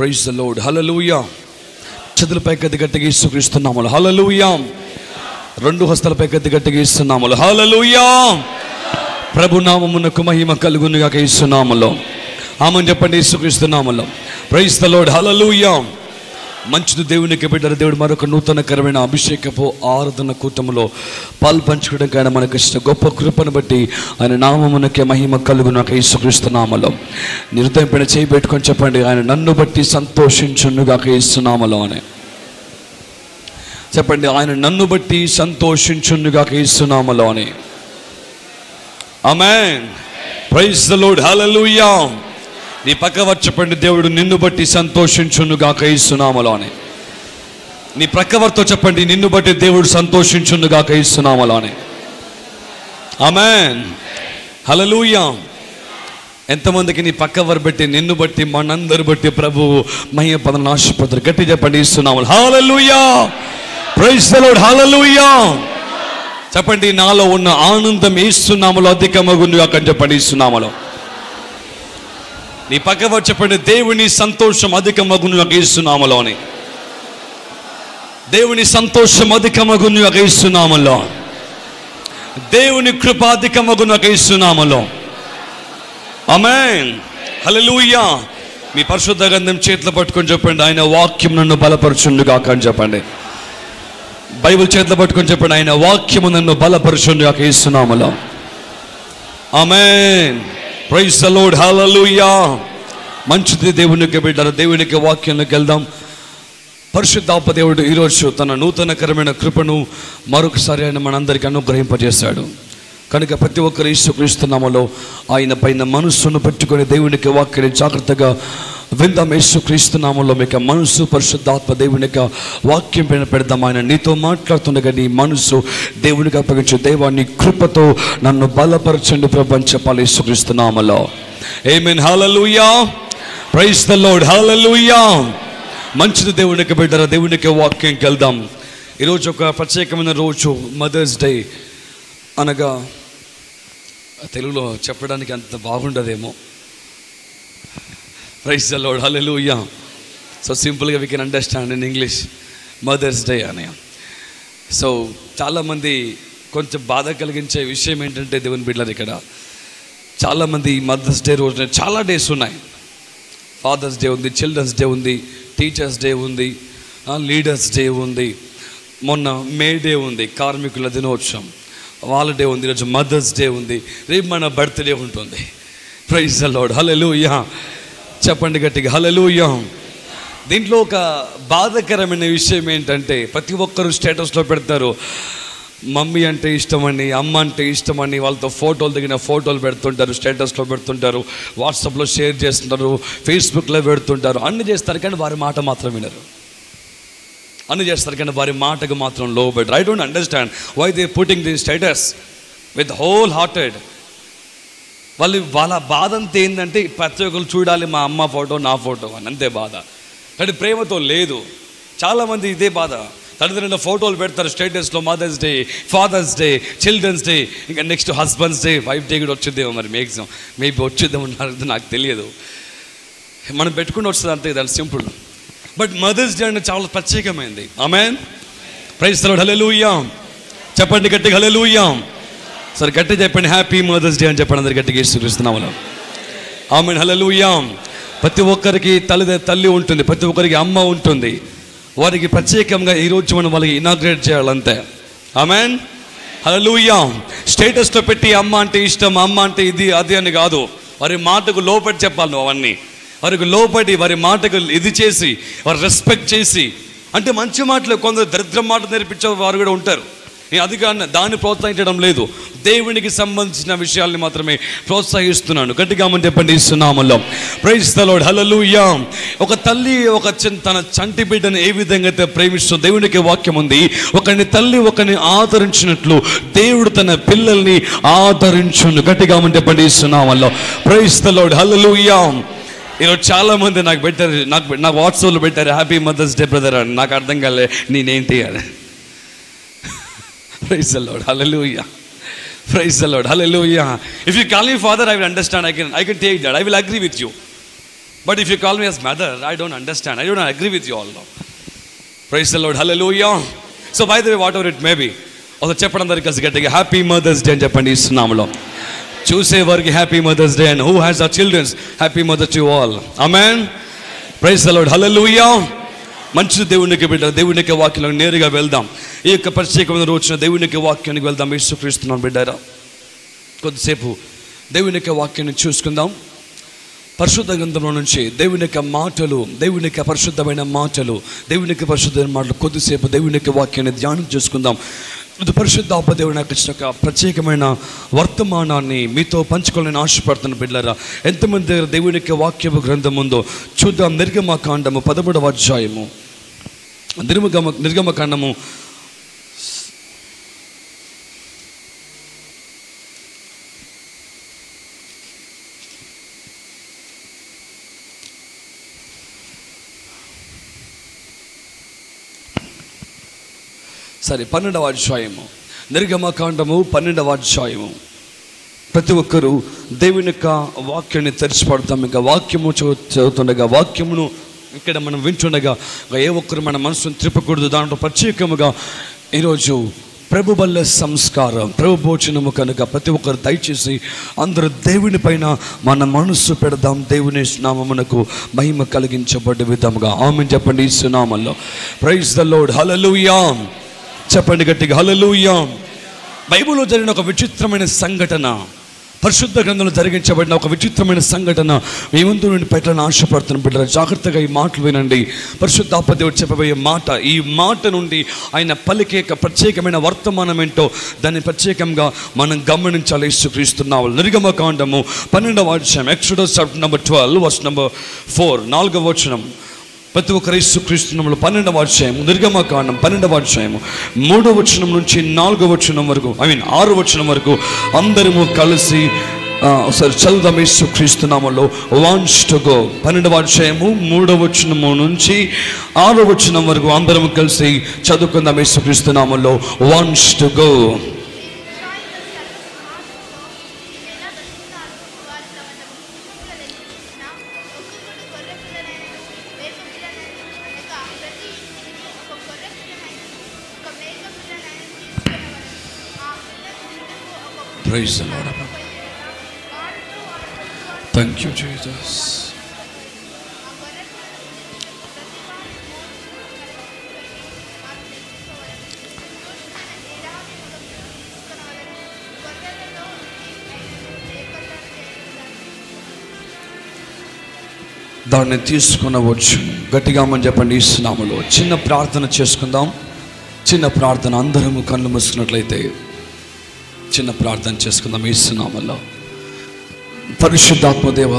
Praise the lord hallelujah చేతులపై గది గట్టిగా ఇస్తున్నాము హలలుయా రెండు హస్తాలపై గది గట్టిగా ఇస్తున్నాము హలలుయా ప్రభు నామమునకు మహిమ కలుగునుగా ఇస్తున్నాములో ఆమెను చెప్పండి ఇసుక్రీస్తున్నాములో ప్రైజ్ ద లోడ్ హలలుయా మంచిది దేవునికి బిడ్డల దేవుడు మరొక నూతనకరమైన అభిషేకపు ఆరాధన కూటములో పాలు పంచుకోవడానికి ఆయన మనకి ఇచ్చిన గొప్ప కృపను బట్టి ఆయన నామమునకే మహిమ కలుగు నాకు ఇసుక్రీస్తున్నామలో నిర్దయపైన చేయి పెట్టుకొని చెప్పండి ఆయన నన్ను బట్టి సంతోషించునుగా ఇస్తున్నామలో అని చెప్పండి ఆయన నన్ను బట్టి సంతోషించునుగా ఇస్తున్నామలో అని amen praise the lord hallelujah నీ పక్క వచ్చి చెప్పండి దేవుడు నిన్ను బట్టి సంతోషించునుగాక ఇస్తున్నామలో అని నీ ప్రక్కవర్తో చెప్పండి నిన్ను బట్టి దేవుడు సంతోషించునుగాక ఇస్తున్నామలో అని ఆమెన్ హల్లెలూయా ఎంతమందికి నీ పక్క వారు బట్టి నిన్ను బట్టి మనందరు బట్టి ప్రభు మహిమ పదన ఆశపత్ర గట్టి చెప్పండి ఇస్తున్నాము hallelujah praise the lord hallelujah చెప్పండి నాలో ఉన్న ఆనందం ఇస్తున్నాములో అధికమగును అక్కడ చెప్పండి ఇస్తున్నాములో నీ పక్క వారు చెప్పండి దేవుని సంతోషం అధికమగును ఇస్తున్నాములో అని దేవుని సంతోషం అధికమగును ఇస్తున్నాములో దేవుని కృప అధికమగును ఇస్తున్నాములో అమెన్ హల్లెలూయా మీ పరిశుద్ధ గంధం చేతిలో పట్టుకొని చెప్పండి ఆయన వాక్యం నన్ను బలపరచుండు కాక అని చెప్పండి బైబిల్ చేతిలో పట్టుకొని చెప్పండి ఆయన వాక్యము నన్ను బలపరచుండు కాక ఇస్తున్నాములో amen praise the lord hallelujah మంచిది దేవునికి బిడ్డలు దేవునికి వాక్యంలోకి వెళ్దాం పరిశుద్ధాప దేవుడు ఈరోజు తన నూతనకరమైన కృపను మరొకసారి ఆయన మనందరికీ అనుగ్రహింపజేశాడు కనుక ప్రతి ఒక్కరు యేసుక్రీస్తునామలో ఆయన పైన మనస్సును పెట్టుకొని దేవునికి వాక్యాన్ని జాగ్రత్తగా విందాం యేసుక్రీస్తునామలో మీకు మనసు పరిశుద్ధాత్మ దేవుని యొక్క వాక్యం పైన పెడదాం ఆయన నీతో మాట్లాడుతుండగా నీ మనసు దేవునికి అప్పగించు దేవాన్ని కృపతో నన్ను బలపరచండి ప్రపంచ చెప్పాలి యేసుక్రీస్తునామలో amen hallelujah praise the lord hallelujah మంచిది దేవునికి బిడ్డరా దేవునికి వాక్యంకి వెళ్దాం ఈరోజు ఒక ప్రత్యేకమైన రోజు మదర్స్ డే అనగా తెలుగులో చెప్పడానికి అంత బాగుండదేమో praise the lord hallelujah so సింపుల్గా we can understand in English mother's day అని సో చాలామంది కొంచెం బాధ కలిగించే విషయం ఏంటంటే దేవుని బిడ్డలు ఇక్కడ చాలామంది మదర్స్ డే రోజున చాలా డేస్ ఉన్నాయి ఫాదర్స్ డే ఉంది చిల్డ్రన్స్ డే ఉంది టీచర్స్ డే ఉంది లీడర్స్ డే ఉంది మొన్న మే డే ఉంది కార్మికుల దినోత్సవం వాళ్ళ డే ఉంది ఈరోజు మదర్స్ డే ఉంది రేపు మన బర్త్డే ఉంటుంది ప్రైజ్ లార్డ్ హల్లెలూయా చెప్పండి గట్టిగా హల్లెలూయా దీంట్లో ఒక బాధకరమైన విషయం ఏంటంటే ప్రతి ఒక్కరు స్టేటస్లో పెడతారు మమ్మీ అంటే ఇష్టమని అమ్మ అంటే ఇష్టమని వాళ్ళతో ఫోటోలు దిగిన ఫోటోలు పెడుతుంటారు స్టేటస్లో పెడుతుంటారు వాట్సాప్లో షేర్ చేస్తుంటారు ఫేస్బుక్లో పెడుతుంటారు అన్ని చేస్తారు కానీ వారి మాట మాత్రం వినరు అన్ని చేస్తారు కానీ వారి మాటకు మాత్రం లో better I don't understand why they putting the status with wholehearted వాళ్ళు వాళ్ళ బాధ అంతా ఏంటంటే ప్రతి ఒక్కరు చూడాలి మా అమ్మ ఫోటో నా ఫోటో అని అంతే బాధ కానీ ప్రేమతో లేదు చాలామంది ఇదే బాధ తల్లిదండ్రుల ఫోటోలు పెడతారు స్టేటస్లో mother's day father's day children's day ఇంకా next husbands' day wife day కూడా వచ్చేదేమో మరి మ్యాక్సిమం మేబీ వచ్చేద్దాం అన్నారు నాకు తెలియదు మనం పెట్టుకుని వస్తుంది అంతే దాని సింపుల్ బట్ మదర్స్ డే అంటే చాలా ప్రత్యేకమైంది ఆమె ప్రైజ్ హలెలూయా చెప్పండి గట్టిగా హలెలూయా సరే గట్టి చెప్పండి హ్యాపీ మదర్స్ డే అని చెప్పండి అందరు గట్టిగా ఇస్తున్నాము ఆమె హలెలూయా ప్రతి ఒక్కరికి తల్లి తల్లి ఉంటుంది ప్రతి ఒక్కరికి అమ్మ ఉంటుంది వారికి ప్రత్యేకంగా ఈరోజు మనం వాళ్ళకి ఇనాగ్రేట్ చేయాలంతే ఆమెన్ హలలుయా స్టేటస్లో పెట్టి అమ్మ అంటే ఇష్టం అమ్మ అంటే ఇది అది అని కాదు వారి మాటకు లోపడి చెప్పాలి నువ్వు అవన్నీ వారికి లోపడి వారి మాటకు ఇది చేసి వారు రెస్పెక్ట్ చేసి అంటే మంచి మాటలు కొందరు దరిద్ర మాట నేర్పించే వారు కూడా ఉంటారు నేను అది కానీ దాన్ని ప్రోత్సహించడం లేదు దేవునికి సంబంధించిన విషయాల్ని మాత్రమే ప్రోత్సహిస్తున్నాను గట్టిగా మనం చెప్పండి ఇస్తున్నామల్లో ప్రైజ్ తలోడ్ హలలుయా ఒక తల్లి ఒక చిన్- తన చంటి బిడ్డను ఏ విధంగా అయితే ప్రేమిస్తుందో దేవునికి వాక్యం ఉంది ఒకని తల్లి ఒకని ఆదరించినట్లు దేవుడు తన పిల్లల్ని ఆదరించును గట్టిగా మనం చెప్పండి ఇస్తున్నామల్లో ప్రైజ్ తలోడ్ హలలుయా ఈరోజు చాలా మంది నాకు పెట్టారు నాకు నాకు వాట్సాప్లో పెట్టారు హ్యాపీ మదర్స్ డే బ్రదర్ అని నాకు అర్థం కాలే నేనేంటి అని praise lord hallelujah praise lord hallelujah if you call me father I will understand I can I can take that I will agree with you but if you call me as mother I don't understand I don't agree with you all praise the lord hallelujah so by the way whatever it may be ఒక చెప్పడం అందరికి కలిసి గట్టిగా happy mother's day అని చెప్పండి ఇస్తున్నాములో చూసే వారికి happy mother's day and who has a children's happy mother to all amen praise the lord hallelujah మంచి దేవునికి బిడ్డ దేవునికి వాక్యంలో నేరుగా వెళ్దాం ఈ యొక్క ప్రత్యేకమైన రోజున దేవునికి వాక్యానికి వెళ్దాం యేసుక్రీస్తున్నాం బిడ్డారా కొద్దిసేపు దేవుని యొక్క వాక్యాన్ని చూసుకుందాం పరిశుద్ధ గ్రంథంలో నుంచి దేవుని యొక్క మాటలు దేవుని యొక్క పరిశుద్ధమైన మాటలు దేవుని యొక్క పరిశుద్ధమైన మాటలు కొద్దిసేపు దేవుని యొక్క వాక్యాన్ని ధ్యానం చేసుకుందాం ఇది పరిశుద్ధ దేవుని నాకు ఇచ్చిన ఒక ప్రత్యేకమైన వర్తమానాన్ని మీతో పంచుకోవాలని ఆశపడుతున్న బిడ్డలారా ఎంతమంది దగ్గర దేవుని యొక్క వాక్యపు గ్రంథం ఉందో చూద్దాం నిర్గమ కాండము పదమూడవ అధ్యాయము నిర్గమ నిర్గమ కాండము సరే పన్నెండవ అధ్యాయము నిర్గమకాండము పన్నెండవ అధ్యాయము ప్రతి ఒక్కరూ దేవుని యొక్క వాక్యాన్ని తెరిచిపడతాం ఇంకా వాక్యము చదువు- చదువుతుండగా వాక్యమును ఇక్కడ మనం వింటుండగా ఏ ఒక్కరు మన మనసును త్రిప్పకూడదు దాంట్లో ప్రత్యేకముగా ఈరోజు ప్రభు బల్ల సంస్కారం ప్రభు భోజనము కనుక ప్రతి ఒక్కరు దయచేసి అందరూ దేవుని పైన మన మనస్సు పెడదాం దేవుని నామమునకు మహిమ కలిగించబడ్డ విధముగా ఆమె చెప్పండి ఈ సునామంలో ప్రైజ్ ద లోడ్ హలలుయాం చెప్పండి గట్టిగా హల్లెలూయా బైబిల్లో జరిగిన ఒక విచిత్రమైన సంఘటన పరిశుద్ధ గ్రంథంలో జరిగించబడిన ఒక విచిత్రమైన సంఘటన మీ ముందు నుండి పెట్టాలని ఆశపడుతున్న బిడ్డలు జాగ్రత్తగా ఈ మాటలు వినండి పరిశుద్ధాప దేవుడు చెప్పబోయే మాట ఈ మాట నుండి ఆయన పలికే యొక్క ప్రత్యేకమైన వర్తమానం ఏంటో దాన్ని ప్రత్యేకంగా మనం గమనించాలి యేసుక్రీస్తున్నాము నిర్గమ కాండము పన్నెండవ అధ్యాయం Exodus number twelve verse number four నాలుగవ వచనం ప్రతి ఒక్కరు యేసుక్రీస్తునములు పన్నెండవ అధ్యాయం నిర్గమ కాండం పన్నెండవ అధ్యాయము మూడవ వచనం నుంచి నాలుగవ వచనం వరకు ఐ మీన్ ఆరు వచనం వరకు అందరము కలిసి ఆ, ఒకసారి చదువుదాం యేసుక్రీస్తునామలో వాన్స్ టు గో పన్నెండవ అధ్యాయము మూడవ వచనము నుంచి ఆరో వచనం వరకు అందరం కలిసి చదువుకుందాం యేసుక్రీస్తునామలో వాన్స్ టు గో ప్రైజ్ థ్యాంక్ యూ జీసస్ దాన్ని తీసుకునవచ్చు గట్టిగా మనం చెప్పండి ఈ స్నామలో చిన్న ప్రార్థన చేసుకుందాం చిన్న ప్రార్థన అందరము కళ్ళు మూసుకున్నట్లయితే చిన్న ప్రార్థన చేసుకుందాం ఈ స్నామలో పరిశుద్ధాత్మదేవ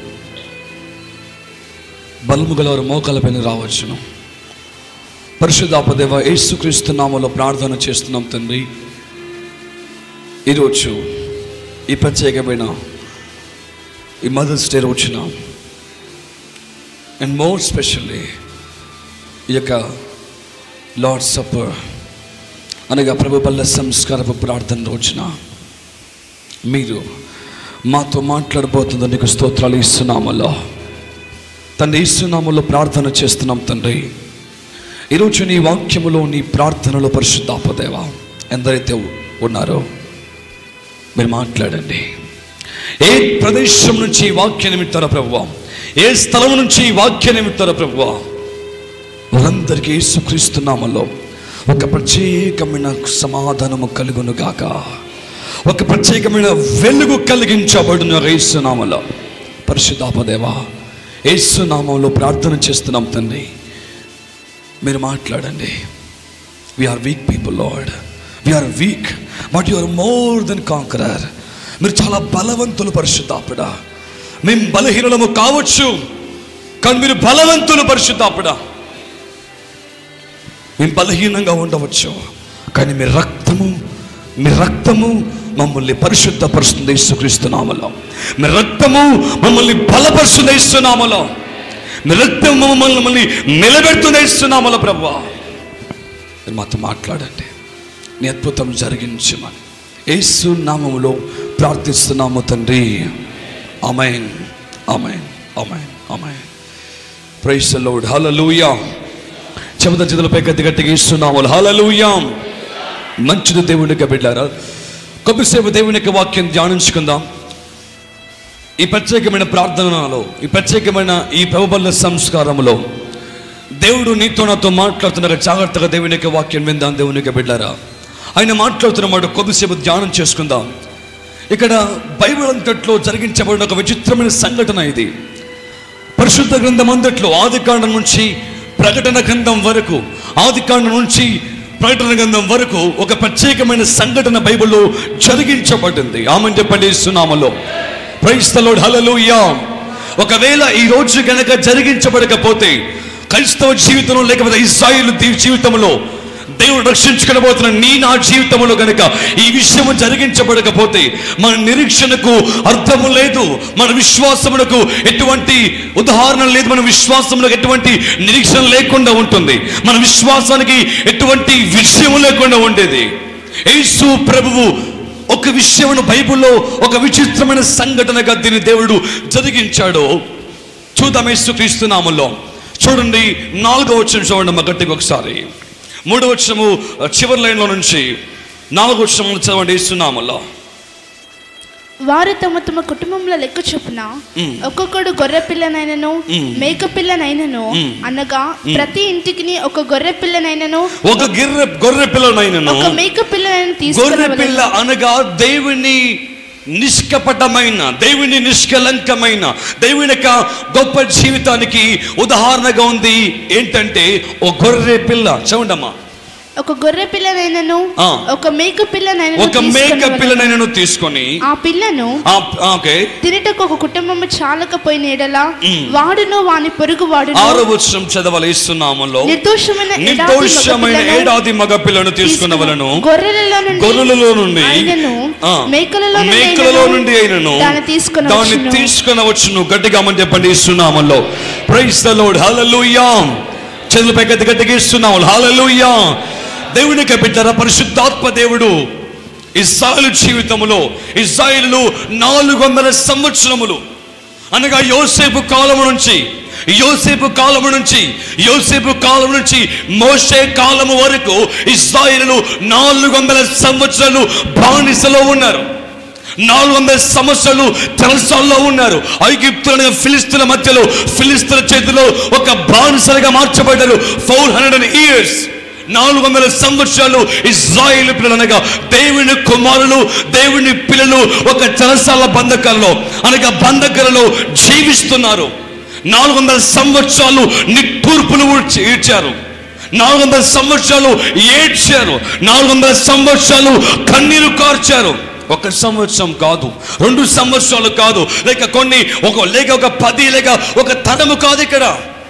బలము గలవారు మోకాల పైన రావచ్చును పరిశుద్ధాత్మదేవ యేసుక్రీస్తు నామలో ప్రార్థన చేస్తున్నాం తండ్రి ఈరోజు ఈ ప్రత్యేకమైన ఈ మదర్స్ డే రోజున అండ్ మోర్ స్పెషల్లీ ఈ యొక్క లార్డ్ సప్పర్ అనగా ప్రభు బల్ల సంస్కారపు ప్రార్థన రోజున మీరు మాతో మాట్లాడబోతుందో నీకు స్తోత్రాలు ఇస్తున్నామలో తండ్రి ఇస్తున్నాములో ప్రార్థన చేస్తున్నాం తండ్రి ఈరోజు నీ వాక్యములో నీ ప్రార్థనలో పరిశుద్ధాపదేవ ఎందరైతే ఉన్నారో మీరు మాట్లాడండి ఏ ప్రదేశం నుంచి ఈ వాక్య నిమిత్తారో ప్రభువా ఏ స్థలం నుంచి ఈ వాక్య నిమిత్తారో ప్రభువా వారందరికీ యేసుక్రీస్తునామలో ఒక ప్రత్యేకమైన సమాధానము కలుగును గాక ఒక ప్రత్యేకమైన వెలుగు కలిగించబడును యేసునామలో పరిశుద్ధాపదేవా యేసునామంలో ప్రార్థన చేస్తున్నాం తండ్రి మీరు మాట్లాడండి we are weak people lord we are weak but you are more than conqueror మీరు చాలా బలవంతులు పరిశుద్ధాపడా మేము బలహీనలము కావచ్చు కానీ మీరు బలవంతులు పరిశుద్ధాపడా మేము బలహీనంగా ఉండవచ్చు కానీ మీ రక్తము మీ రక్తము మమ్మల్ని పరిశుద్ధపరుస్తుంది ఇస్తున్నామలో మీ రక్తము మమ్మల్ని బలపరుస్తుంది ఇస్తున్నామలో మీ రక్తం మమ్మల్ని మమ్మల్ని నిలబెడుతుంది ఇస్తున్నామలో ప్రభా మీరు మాతో మాట్లాడండి నీ అద్భుతం జరిగించమని యేసు నామములో ప్రార్థిస్తున్నాము తండ్రి అమైన్ అమైన్ అమైన్ ఆమె ప్రైస్ లోడ్ హల్లెలూయా చెమట చేతులపై గట్టి గట్టిగా ఇస్తున్నాము హల్లెలూయా మంచిది దేవునికి బిడ్డారా కొద్దిసేపు దేవుని యొక్క వాక్యం ధ్యానించుకుందాం ఈ ప్రత్యేకమైన ప్రార్థనలో ఈ ప్రత్యేకమైన ఈ ప్రభుబల్ల సంస్కారంలో దేవుడు నీతో నాతో మాట్లాడుతున్నారు జాగ్రత్తగా దేవుని యొక్క వాక్యం విందాం దేవుని యొక్క బిడ్డారా ఆయన మాట్లాడుతున్న మాట కొద్దిసేపు ధ్యానం చేసుకుందాం ఇక్కడ బైబిల్ అంతట్లో జరిగించబడిన ఒక విచిత్రమైన సంఘటన ఇది పరిశుద్ధ గ్రంథం అంతట్లో ఆది కాండం నుంచి ప్రకటన గ్రంథం వరకు ఆది కాండం నుంచి ప్రకటన గ్రంథం వరకు ఒక ప్రత్యేకమైన సంఘటన బైబిల్లో జరిగించబడింది ఆమెను చెప్పండి సునామలో ప్రైస్తలోడ్ హలలుయా ఒకవేళ ఈ రోజు గనక జరిగించబడకపోతే క్రైస్తవ జీవితంలో లేకపోతే ఇస్రాయిల్ జీవితంలో దేవుడు రక్షించుకునబోతున్న నీ నా జీవితంలో గనుక ఈ విషయము జరిగించబడకపోతే మన నిరీక్షణకు అర్థము లేదు మన విశ్వాసమునకు ఎటువంటి ఉదాహరణ లేదు మన విశ్వాసములకు ఎటువంటి నిరీక్షణ లేకుండా ఉంటుంది మన విశ్వాసానికి ఎటువంటి విషయం లేకుండా ఉండేది యేసు ప్రభువు ఒక విషయమును బైబిల్లో ఒక విచిత్రమైన సంఘటనగా దీన్ని దేవుడు జరిగించాడు చూద్దాం యేసు క్రీస్తునామంలో చూడండి నాలుగో వచ్చిన చూడండి మా గట్టిగా ఒకసారి మూడో వచ్చము చివరి లైన్లో నుంచి నాలుగో వచ్చము చదవండి ఇస్తున్నామల్లో వారు తమ తమ కుటుంబంలో లెక్క చొప్పున మ్. ఒక్కొక్కడు గొర్రె పిల్లనైనను మ్. మేక పిల్లనైనను మ్. అనగా ప్రతి ఇంటికి ఒక గొర్రె పిల్లనైనను ఒక గిర్రె గొర్రె పిల్లనైనను ఒక మేక పిల్లనైన గొర్రె పిల్ల తీసుకుని అనగా దేవుని నిష్కపటమైన దేవుని నిష్కలంకమైన దేవుని యొక్క గొప్ప జీవితానికి ఉదాహరణగా ఉంది ఏంటంటే ఓ గొర్రె పిల్ల చూడమ్మా ఒక గొర్రె పిల్లనైనను ఆ. ఒక మేక పిల్లనైనను ఒక మేక తీసుకొనవలెను. పిల్లనైనను తీసుకొని ఆ పిల్లను ఆ, ఓకే తినటకు ఒక కుటుంబము చాలకపోయిన ఎడల మ్. వాడును వాని పొరుగు వాడును ఆరో వచనం చదవాలి ఇస్తున్నాములో నిర్దోషమైన ఎడారి మగ నిర్దోషమైన పిల్లను ఏడాది మగ పిల్లను తీసుకున్నవలను గొర్రెలలో నుండి గొర్రెలలో నుండి అయినను, ఆ, మేకలలో నుండి మేకలలో అయినను, నుండి అయినను దాన్ని తీసుకొనవచ్చును. దాన్ని తీసుకునవచ్చును గట్టిగా మనం చెప్పండి ఇస్తున్నామల్లో ప్రైస్ ద లోడ్ హల్లెలూయా చేతులపై గట్టి గట్టిగా ఇస్తున్నాము హల్లెలూయా దేవునికి బిడ్డరా పరిశుద్ధాత్మ దేవుడు ఇస్రాయేలు జీవితములో ఇస్రాయేలు నాలుగు వందల సంవత్సరములు అనగా యోసేపు కాలము నుంచి యోసేపు కాలము నుంచి యోసేపు కాలం నుంచి మోషే కాలము వరకు ఇస్రాయేలు నాలుగు వందల సంవత్సరాలు బానిసలో ఉన్నారు నాలుగు వందల సంవత్సరాలు తెరసాల్లో ఉన్నారు ఐగిప్తుల ఫిలిస్తుల మధ్యలో ఫిలిస్తుల చేతిలో ఒక బానిసలుగా మార్చబడ్డారు ఫోర్ హండ్రెడ్ ఇయర్స్ నాలుగు వందల సంవత్సరాలు ఇజ్రాయిల్ పిల్లలు అనగా దేవుని కుమారులు దేవుని పిల్లలు ఒక చెరసాల బంధకాలలో అనగా బంధకాలలో జీవిస్తున్నారు నాలుగు వందల సంవత్సరాలు నిట్టూర్పులు ఊడ్చి- ఈడ్చారు నాలుగు వందల సంవత్సరాలు ఏడ్చారు నాలుగు వందల సంవత్సరాలు కన్నీరు కార్చారు ఒక సంవత్సరం కాదు రెండు సంవత్సరాలు కాదు లేక కొన్ని ఒక లేక ఒక పది లేక ఒక తరము కాదు ఇక్కడ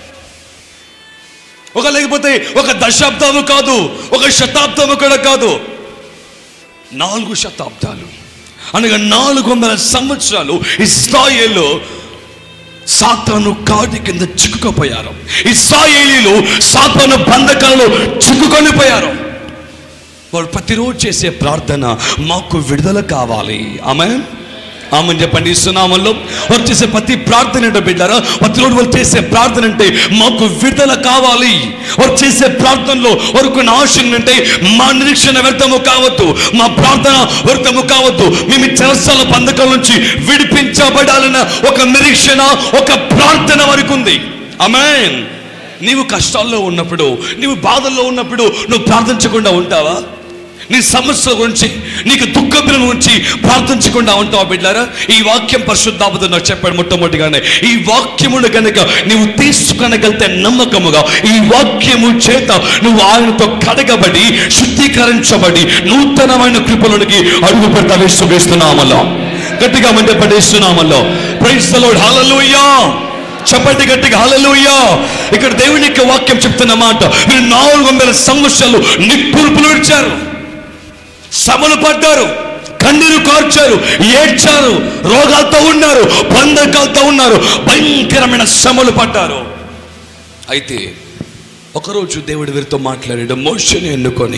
ఒక లేకపోతే ఒక దశాబ్దము కాదు ఒక శతాబ్దము కూడా కాదు నాలుగు శతాబ్దాలు అనగా నాలుగు వందల సంవత్సరాలు ఇస్రాయేలు సాతాను కాడి కింద చిక్కుకుపోయారు ఇస్రాయేలీలు సాతాను బంధకాలలో చిక్కుకొని పోయారు వాడు ప్రతిరోజు చేసే ప్రార్థన మాకు విడుదల కావాలి ఆమె ఆమె చెప్పండి ఇస్తున్నామల్లో వారు చేసే ప్రతి ప్రార్థన ఏంటో బిడ్డారా ప్రతిరోజు వాళ్ళు చేసే ప్రార్థన అంటే మాకు విడుదల కావాలి వారు చేసే ప్రార్థనలో వారికి ఆశ ఏంటంటే మా నిరీక్షణ వ్యర్థము కావద్దు మా ప్రార్థన వ్యర్థము కావద్దు మేము ఈ చెరసాల బంధకం నుంచి విడిపించబడాలన్న ఒక నిరీక్షణ ఒక ప్రార్థన వరకు ఉంది అమెన్ నీవు కష్టాల్లో ఉన్నప్పుడు నీవు బాధల్లో ఉన్నప్పుడు నువ్వు ప్రార్థించకుండా ఉంటావా నీ సమస్యల గురించి నీకు దుఃఖముల గురించి ప్రార్థించకుండా ఉంటావా బిడ్డారా ఈ వాక్యం పరిశుద్ధాపద నాకు చెప్పాడు మొట్టమొదటిగానే ఈ వాక్యమును కనుక నీవు తీసుకొనగలితే నమ్మకముగా ఈ వాక్యము చేత నువ్వు ఆయనతో కడగబడి శుద్ధీకరించబడి నూతనమైన కృపలోనికి అడుగు పెడతా వేస్తున్నామల్లో గట్టిగా మంటే పడేస్తున్నామల్లో ప్రైస్ ద లార్డ్ హల్లెలూయా చెప్పండి గట్టిగా హల్లెలూయా ఇక్కడ దేవుని యొక్క వాక్యం చెప్తున్న మాట మీరు నాలుగు వందల సంవత్సరాలు నిప్పులు విడిచారు శ్రమలు పడ్డారు కన్నీరు కార్చారు ఏడ్చారు రోగాలతో ఉన్నారు బంధకాలతో ఉన్నారు భయంకరమైన శ్రమలు పడ్డారు అయితే ఒకరోజు దేవుడు వీరితో మాట్లాడాడు మోషని ఎన్నుకొని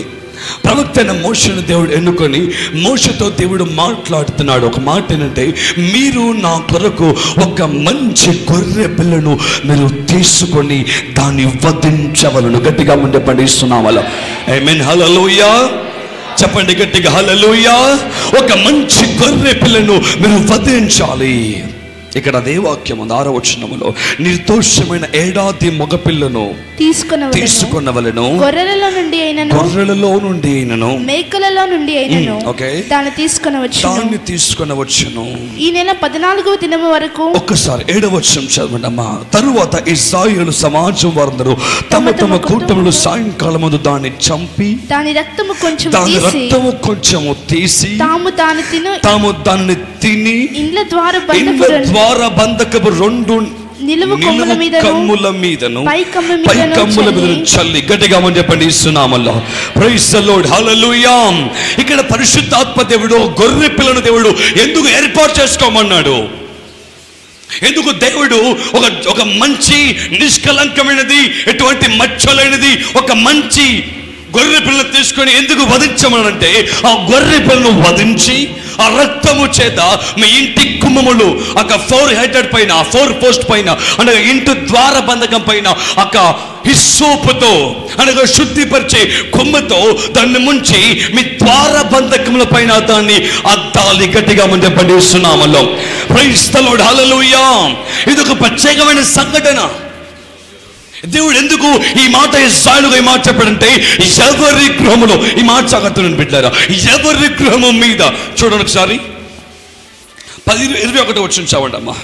ప్రవక్త అయిన మోషను దేవుడు ఎన్నుకొని మోషతో దేవుడు మాట్లాడుతున్నాడు ఒక మాట ఏంటంటే మీరు నా కొరకు ఒక మంచి గొర్రె పిల్లను మీరు తీసుకొని దాన్ని వధించవలను గట్టిగా ముందే పండిస్తున్నాం అలా ఐ మీన్ హలలోయా చెప్పండి గట్టిగా హలలోయా ఒక మంచి గొర్రె పిల్లను మీరు వధించాలి ఇక్కడ అదే వాక్యం ఉంది ఆరో వచనములో నిర్దోషమైన ఏడాది మగపిల్లను తీసుకునవలెను తీసుకున్నవలను గొర్రెలలో నుండి అయినను గొర్రెలలో నుండి అయినను మేకలలో నుండి అయినను మ్, ఓకే. దాన్ని తీసుకునవచ్చును దాన్ని తీసుకునవచ్చును ఈ నెల పద్నాలుగవ దినము వరకు ఒక్కసారి ఏడవచనం చదవండి అమ్మా తరువాత ఇస్రాయేలు సమాజం వారందరూ తమ తమ కూటములు సాయంకాలం ముందు దాన్ని చంపి దాని రక్తము కొంచెం దాని తీసి రక్తము కొంచెము తీసి తాము దాని తిను తాము దాన్ని తిని ఇండ్ల ద్వార ఇండ్ల బంధపు రెండు ద్వారా బంధకపు రెండు నిలువు కొమ్ముల నిలువు మీదను కమ్ముల మీదను పై కమ్ము పై మీదను కమ్ముల మీద చల్లి చల్లి గట్టిగా మనం చెప్పండి ఇస్తున్నామల్లో ప్రైజ్ ద లార్డ్ హల్లెలూయా ఇక్కడ పరిశుద్ధాత్మ దేవుడు గొర్రె పిల్లను దేవుడు ఎందుకు ఏర్పాటు చేసుకోమన్నాడు ఎందుకు దేవుడు ఒక ఒక మంచి నిష్కలంకమైనది ఎటువంటి మచ్చలేనిది ఒక మంచి గొర్రె పిల్లను తీసుకొని ఎందుకు వధించమనంటే ఆ గొర్రె పిల్లను వధించి ఆ రక్తము చేత మీ ఇంటి కుమ్మములు ఒక ఫోర్ హెడెడ్ పైన ఆ ఫోర్ పోస్ట్ పైన అనగా ఇంటి ద్వార బంధకం పైన ఒక హిస్సోపుతో అనగా శుద్ధిపరిచే కొమ్మతో దాన్ని ముంచి మీ ద్వార బంధకముల పైన దాన్ని అద్దాలి గట్టిగా ముందే పండిస్తున్నామలో ప్రైజ్ ద లార్డ్ హల్లెలూయా ఇది ఒక ప్రత్యేకమైన సంఘటన దేవుడు ఎందుకు ఈ మాట ఇస్రాయలుగా ఈ మాట చెప్పాడంటే ఎవరి గృహములో ఈ మాట జాగ్రత్తలను పెట్టారా ఎవరి గృహము మీద చూడండి ఒకసారి పది ఇరవై ఒకటి వచ్చి చావండి అమ్మా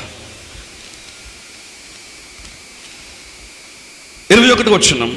ఇరవై ఒకటి వచ్చినాం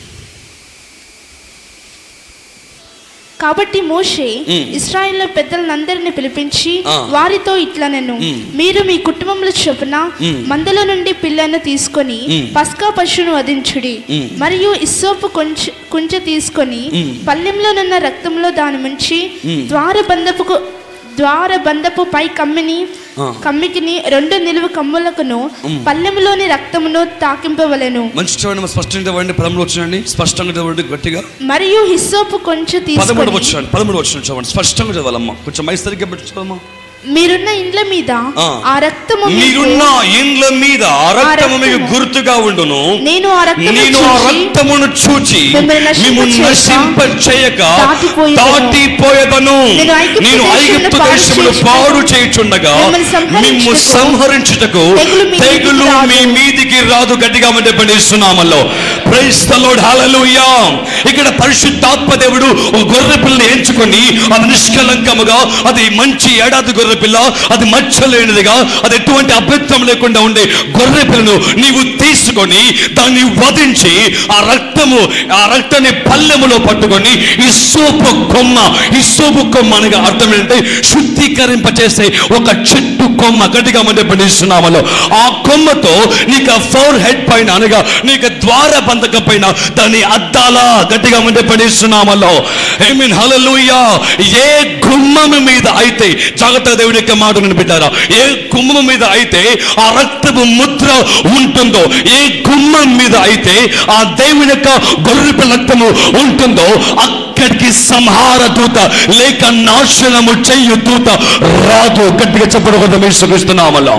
కాబట్టి మోషే మ్. ఇస్రాయేల్ పెద్దలందరిని పిలిపించి ఆ. వారితో ఇట్లా నేను మ్. మీరు మీ కుటుంబంలో చొప్పున మ్. మందల నుండి పిల్లను తీసుకొని మ్. పస్కా పశువును వధించుడి మ్. మరియు ఇస్సోపు కొంచె కుంచె తీసుకొని మ్. పల్లెంలోనున్న రక్తంలో దాని ముంచి మ్. ద్వార బంధపుకు ద్వార బంధపు పై కమ్మిని ఆ. కమ్మికిని రెండు నిలువు కమ్ములకును మ్. పల్లెంలోని రక్తమును తాకింపవలెను మంచి చూడండి స్పష్టంగా ఇవ్వండి పదమూడు వచ్చినండి స్పష్టంగా చదవండి గట్టిగా మరియు హిస్సోపు కొంచెం పదమూడు తీసుకొని వచ్చాను పదమూడు వచ్చిన చదవండి స్పష్టంగా చదవాలమ్మా కొంచెం మైస్ సరిగ్గా పెట్టి చదవమ్మా మీరున్న ఇండ్ల మీద ఆ. ఆ రక్తము మీకు- మీరున్న ఇండ్ల మీద ఆ రక్తము మీకు రక్తము. గుర్తుగా ఉండును నేను ఆ రక్తము నేను ఆ చూచి రక్తమును చూచి మిమ్మల్ని నశింప మిమ్మల్ని చేయక నశింప చేయక దాటిపోయేదను. దాటిపోయేదను నేను ఐగుప్తు నేను ఐగుప్తు దేశమును పాడు దేశమును చేయుచుటకు, పాడు చేయుచుండగా మిమ్మల్ని సంహరించుటకు, మిమ్ము సంహరించుటకు తెగులు మీ తెగులు మీదికి రాదు. మీ మీదికి రాదు గట్టిగా అంటే పనిస్తున్నామల్లో ప్రైస్ ద లార్డ్ హల్లెలూయా ఇక్కడ పరిశుద్ధాత్మ దేవుడు ఒక గొర్రె పిల్లని ఎంచుకొని అది నిష్కలంకముగా అది మంచి ఏడాది గొర్రె పిల్ల అది మచ్చలేనిదిగా అది ఎటువంటి అభ్యంతరం లేకుండా ఉండే గొర్రె పిల్లను నీవు తీసుకొని దాన్ని వధించి ఆ రక్తము ఆ రక్తాన్ని పల్లెములో పట్టుకొని ఈ సోపు కొమ్మ ఈ సోపు కొమ్మ అనగా అర్థం ఏంటంటే శుద్ధీకరింపచేసే ఒక చెట్టు కొమ్మ గట్టిగా మంది పండిస్తున్నామలో ఆ కొమ్మతో నీకు ఫోర్ హెడ్ పైన అనగా నీకు ద్వార బంధకం పైన దాన్ని అద్దాలా గట్టిగా మంది పండిస్తున్నామలో ఐ మీన్ హల్లెలూయా ఏ గుమ్మం మీద అయితే జాగ్రత్త దేవుడి యొక్క మాట వినిపెట్టారా ఏ గుమ్మం మీద అయితే ఆ రక్తపు ముద్ర ఉంటుందో ఏ గుమ్మం మీద అయితే ఆ దేవుని యొక్క గొర్రెప రక్తము ఉంటుందో అక్కడికి సంహార దూత లేక నాశనము చెయ్యు దూత రాదు గట్టిగా చెప్పడం కదా మేము సుఖిస్తున్నామల్లా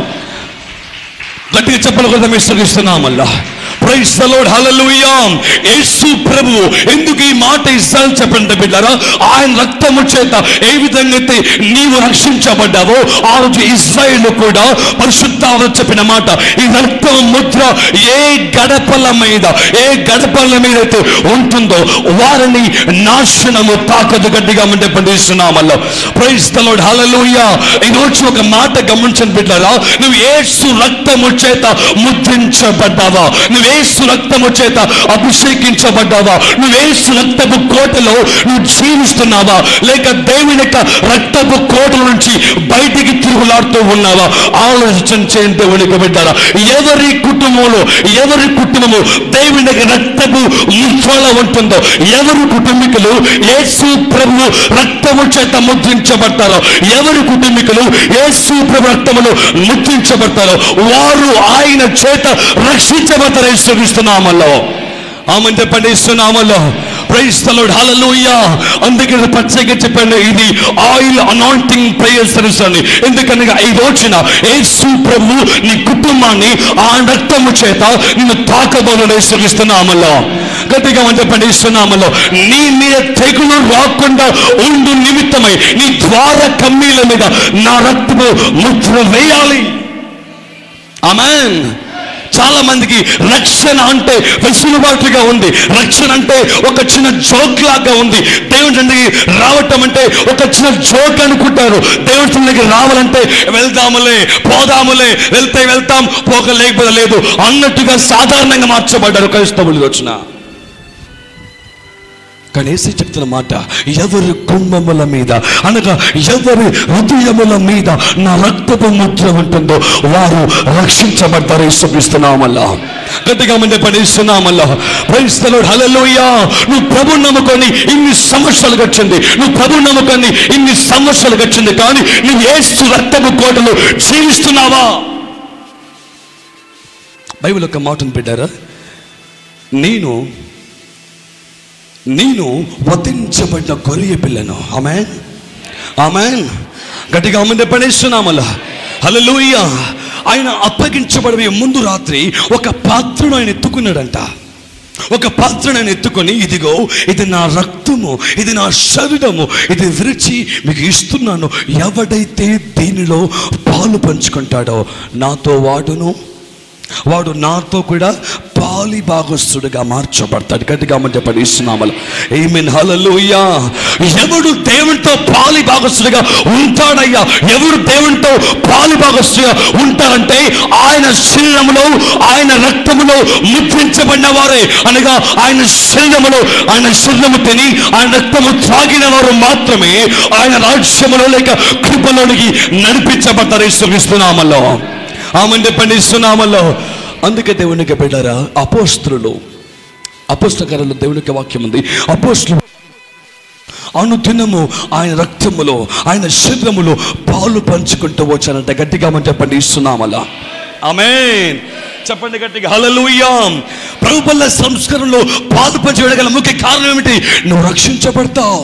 గట్టిగా చెప్పలు కదా మేము సుఖిస్తున్నామల్లా ప్రైస్ ద లార్డ్ హల్లెలూయా యేసు ప్రభు ఎందుకు ఈ మాట ఇస్రాయల్ చెప్పండి బిడ్డారా ఆయన రక్తము చేత ఏ విధంగా అయితే నీవు రక్షించబడ్డావో ఆ రోజు ఇజ్రాయేల్ కూడా పరిశుద్ధాలు చెప్పిన మాట ఈ రక్తం ముద్ర ఏ గడపల మీద ఏ గడపల మీద అయితే ఉంటుందో వారిని నాశనము తాకదు గట్టిగా ఉంటే పండిస్తున్నామల్లో ప్రైస్ ద లార్డ్ హల్లెలూయా ఈ రోజు ఒక మాట గమనించండి బిడ్డారా నువ్వు యేసు రక్తము చేత ముద్రించబడ్డావా నువ్వు యేసు రక్తము చేత అభిషేకించబడ్డావా నువ్వు యేసు రక్తపు కోటలో నువ్వు జీవిస్తున్నావా లేక దేవుని యొక్క రక్తపు కోట నుంచి బయటికి తిరుగులాడుతూ ఉన్నావా ఆలోచన చేయండి దేవునికి బిడ్డారా ఎవరి కుటుంబంలో ఎవరి కుటుంబము దేవుని యొక్క రక్తపు ముద్రలో ఉంటుందో ఎవరి కుటుంబీకులు యేసు ప్రభు రక్తము చేత ముద్రించబడతారో ఎవరి కుటుంబీకులు యేసు ప్రభు రక్తమును ముద్రించబడతారో వారు ఆయన చేత రక్షించబడతారు యేసుక్రీస్తునామల్లో ఆమె చెప్పండి ఇస్తున్నామలో ప్రైజ్ తలోడ్ హల్లెలూయా అందుకే ఇది పచ్చగా చెప్పండి ఇది ఆయిల్ అనాయింటింగ్ ప్రేయర్ సర్వీస్ అని ఎందుకనగా ఈ రోజున యేసు ప్రభు నీ కుటుంబాన్ని ఆ రక్తము చేత నిన్ను తాకబోలని ఇస్తున్నామలో గట్టిగా అని చెప్పండి ఇస్తున్నామలో నీ మీద తెగులు రాకుండా ఉండు నిమిత్తమై నీ ద్వార కమ్మీల మీద నా రక్తము ముద్ర వేయాలి ఆమెన్ చాలా మందికి రక్షణ అంటే వెసులుబాటుగా ఉంది రక్షణ అంటే ఒక చిన్న జోక్ లాగా ఉంది దేవుడి దగ్గరికి రావటం అంటే ఒక చిన్న జోక్ అనుకుంటారు దేవుడి దగ్గరికి రావాలంటే వెళ్దాములే పోదాములే వెళ్తే వెళ్తాం పోక లేకపోతే లేదు అన్నట్టుగా సాధారణంగా మార్చబడ్డారు క్రైస్తవులు వచ్చిన కానీ ఏసీ చెప్తున్న మాట ఎవరి కుంభముల మీద అనగా ఎవరి హృదయముల మీద నా రక్తపు ముద్ర ఉంటుందో వారు రక్షించబడతారు ఇస్తున్నామల్లా గట్టిగా మంది పడిస్తున్నామల్లా ప్రయిస్తలో హలలోయ నువ్వు ప్రభు నమ్ముకొని ఇన్ని సంవత్సరాలు గడిచింది నువ్వు ప్రభు నమ్ముకొని ఇన్ని సంవత్సరాలు గడిచింది కానీ నువ్వు ఏసు రక్తపు కోటలు జీవిస్తున్నావా బైబిల్ ఒక మాటను పెట్టారా నేను నేను వధించబడిన గొర్రె పిల్లను ఆమెన్ ఆమెన్ గట్టిగా అమ్మని పడేస్తున్నామలా హల్లెలూయ ఆయన అప్పగించబడే ముందు రాత్రి ఒక పాత్రను ఆయన ఎత్తుకున్నాడంట ఒక పాత్రను ఆయన ఎత్తుకొని ఇదిగో ఇది నా రక్తము ఇది నా శరీరము ఇది విరిచి మీకు ఇస్తున్నాను ఎవడైతే దీనిలో పాలు పంచుకుంటాడో నాతో వాడును వాడు నాతో కూడా పాలి భాగస్తుడిగా మార్చబడతాడు గట్టిగా మనం చెప్పండి ఇస్తున్నామలు ఏమిన్ హల్లెలూయా ఎవడు దేవునితో పాలి భాగస్తుడిగా ఉంటాడయ్యా ఎవడు దేవునితో పాలి భాగస్తుడిగా ఉంటారంటే ఆయన శరీరములో ఆయన రక్తములో ముద్రించబడిన వారే అనగా ఆయన శరీరములో ఆయన శరీరము తిని ఆయన రక్తము త్రాగిన వారు మాత్రమే ఆయన రాజ్యములో లేక కృపలోనికి నడిపించబడతారు ఇస్తున్నామల్లో ఆమె పండిస్తున్నామల్లో అందుకే దేవునికి పెట్టారా అపోస్తులు అపోస్తకరంలో దేవునికి వాక్యం ఉంది అపోస్తులు అనుదినము ఆయన రక్తములో ఆయన శరీరములో పాలు పంచుకుంటూ వచ్చానంట గట్టిగా మనం చెప్పండి ఇస్తున్నామలా ఆమేన్ చెప్పండి గట్టిగా హల్లెలూయా ప్రభుపల్ల సంస్కరణలో పాలు పంచగల ముఖ్య కారణం ఏమిటి నువ్వు రక్షించబడతావు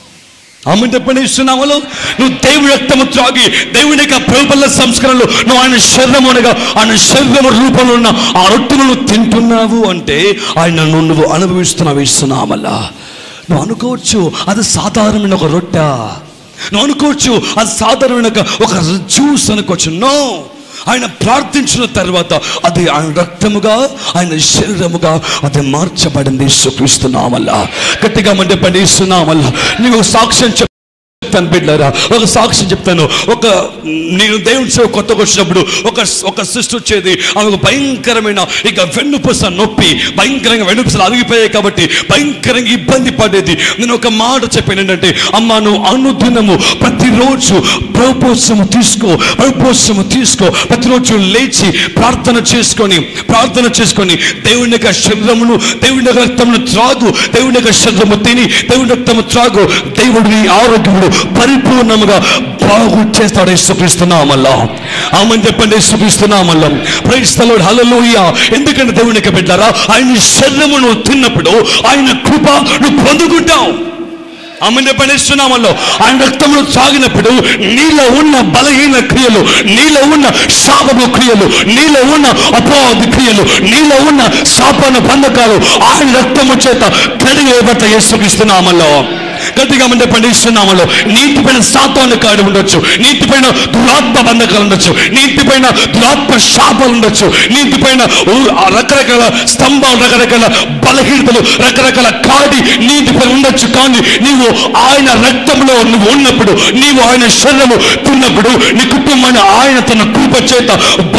ఆమె చెప్పండి ఇస్తున్నామలో నువ్వు దేవుని రక్తము త్రాగి దేవుని యొక్క ప్రభుపల్ల సంస్కరణలో నువ్వు ఆయన శరీరము అనగా ఆయన శరీరము రూపంలో ఉన్న ఆ రొట్టెను నువ్వు తింటున్నావు అంటే ఆయన నువ్వు అనుభవిస్తున్నావు ఇస్తున్నామల్లా నువ్వు అనుకోవచ్చు అది సాధారణమైన ఒక రొట్టె నువ్వు అనుకోవచ్చు అది సాధారణమైన ఒక- ఒక జ్యూస్ అనుకోవచ్చు నో ఆయన ప్రార్థించిన తర్వాత అది ఆయన రక్తముగా ఆయన శరీరముగా అది మార్చబడింది సుక్రీస్తున్నామల్ల గట్టిగా మండే పని ఇస్తున్నామల్ల నీవు సాక్ష్యం చెప్ చెప్తాను బిడ్డారా ఒక సాక్ష్యం చెప్తాను ఒక నేను దేవుని సేవ కొత్తగా వచ్చినప్పుడు ఒక ఒక సిస్టర్ వచ్చేది ఆమెకు భయంకరమైన ఇక వెన్నుపూస నొప్పి భయంకరంగా వెన్నుపూసలు అరిగిపోయాయి కాబట్టి భయంకరంగా ఇబ్బంది పడేది నేను ఒక మాట చెప్పాను ఏంటంటే అమ్మ నువ్వు అనుదినము ప్రతిరోజు ప్రభుత్వము తీసుకో ప్రభుత్వము తీసుకో ప్రతిరోజు లేచి ప్రార్థన చేసుకొని ప్రార్థన చేసుకొని దేవుని యొక్క శరీరమును దేవుని యొక్క రక్తమును త్రాగు దేవుని యొక్క శరీరము తిని దేవుని రక్తము త్రాగు దేవుడి నీ ఆరోగ్యమును పరిపూర్ణముగా బాగు చేస్తాడు ఇష్టపిస్తున్నామల్లా ఆమెను చెప్పండి ఇష్టపిస్తున్నామల్లా ప్రైస్తలో హల్లెలూయా ఎందుకంటే దేవునికి పెట్టారా ఆయన శరీరమును తిన్నప్పుడు ఆయన కృప నువ్వు పొందుకుంటావు ఆమె పనిస్తున్నామల్లో ఆయన రక్తంలో సాగినప్పుడు నీలో ఉన్న బలహీన క్రియలు నీలో ఉన్న శాపము క్రియలు నీలో ఉన్న అపవాది క్రియలు నీలో ఉన్న శాపన బంధకాలు ఆయన రక్తము చేత కడిగేబట్ట యేసుక్రీస్తున్నామల్లో గట్టిగా మంది పండిస్తున్నామలో నీటి పైన సాతాను కాడి ఉండొచ్చు నీటి పైన దురాత్మ బంధకాలు ఉండొచ్చు నీటి పైన దురాత్మ శాపాలు ఉండొచ్చు నీటి పైన ఊ- ఆ రకరకాల స్తంభాలు రకరకాల బలహీనతలు రకరకాల కాడి నీటి పైన ఉండొచ్చు కానీ నీవు ఆయన రక్తంలో నువ్వు ఉన్నప్పుడు నీవు ఆయన శరీరము తిన్నప్పుడు నీ కుటుంబాన్ని ఆయన తన కృప చేత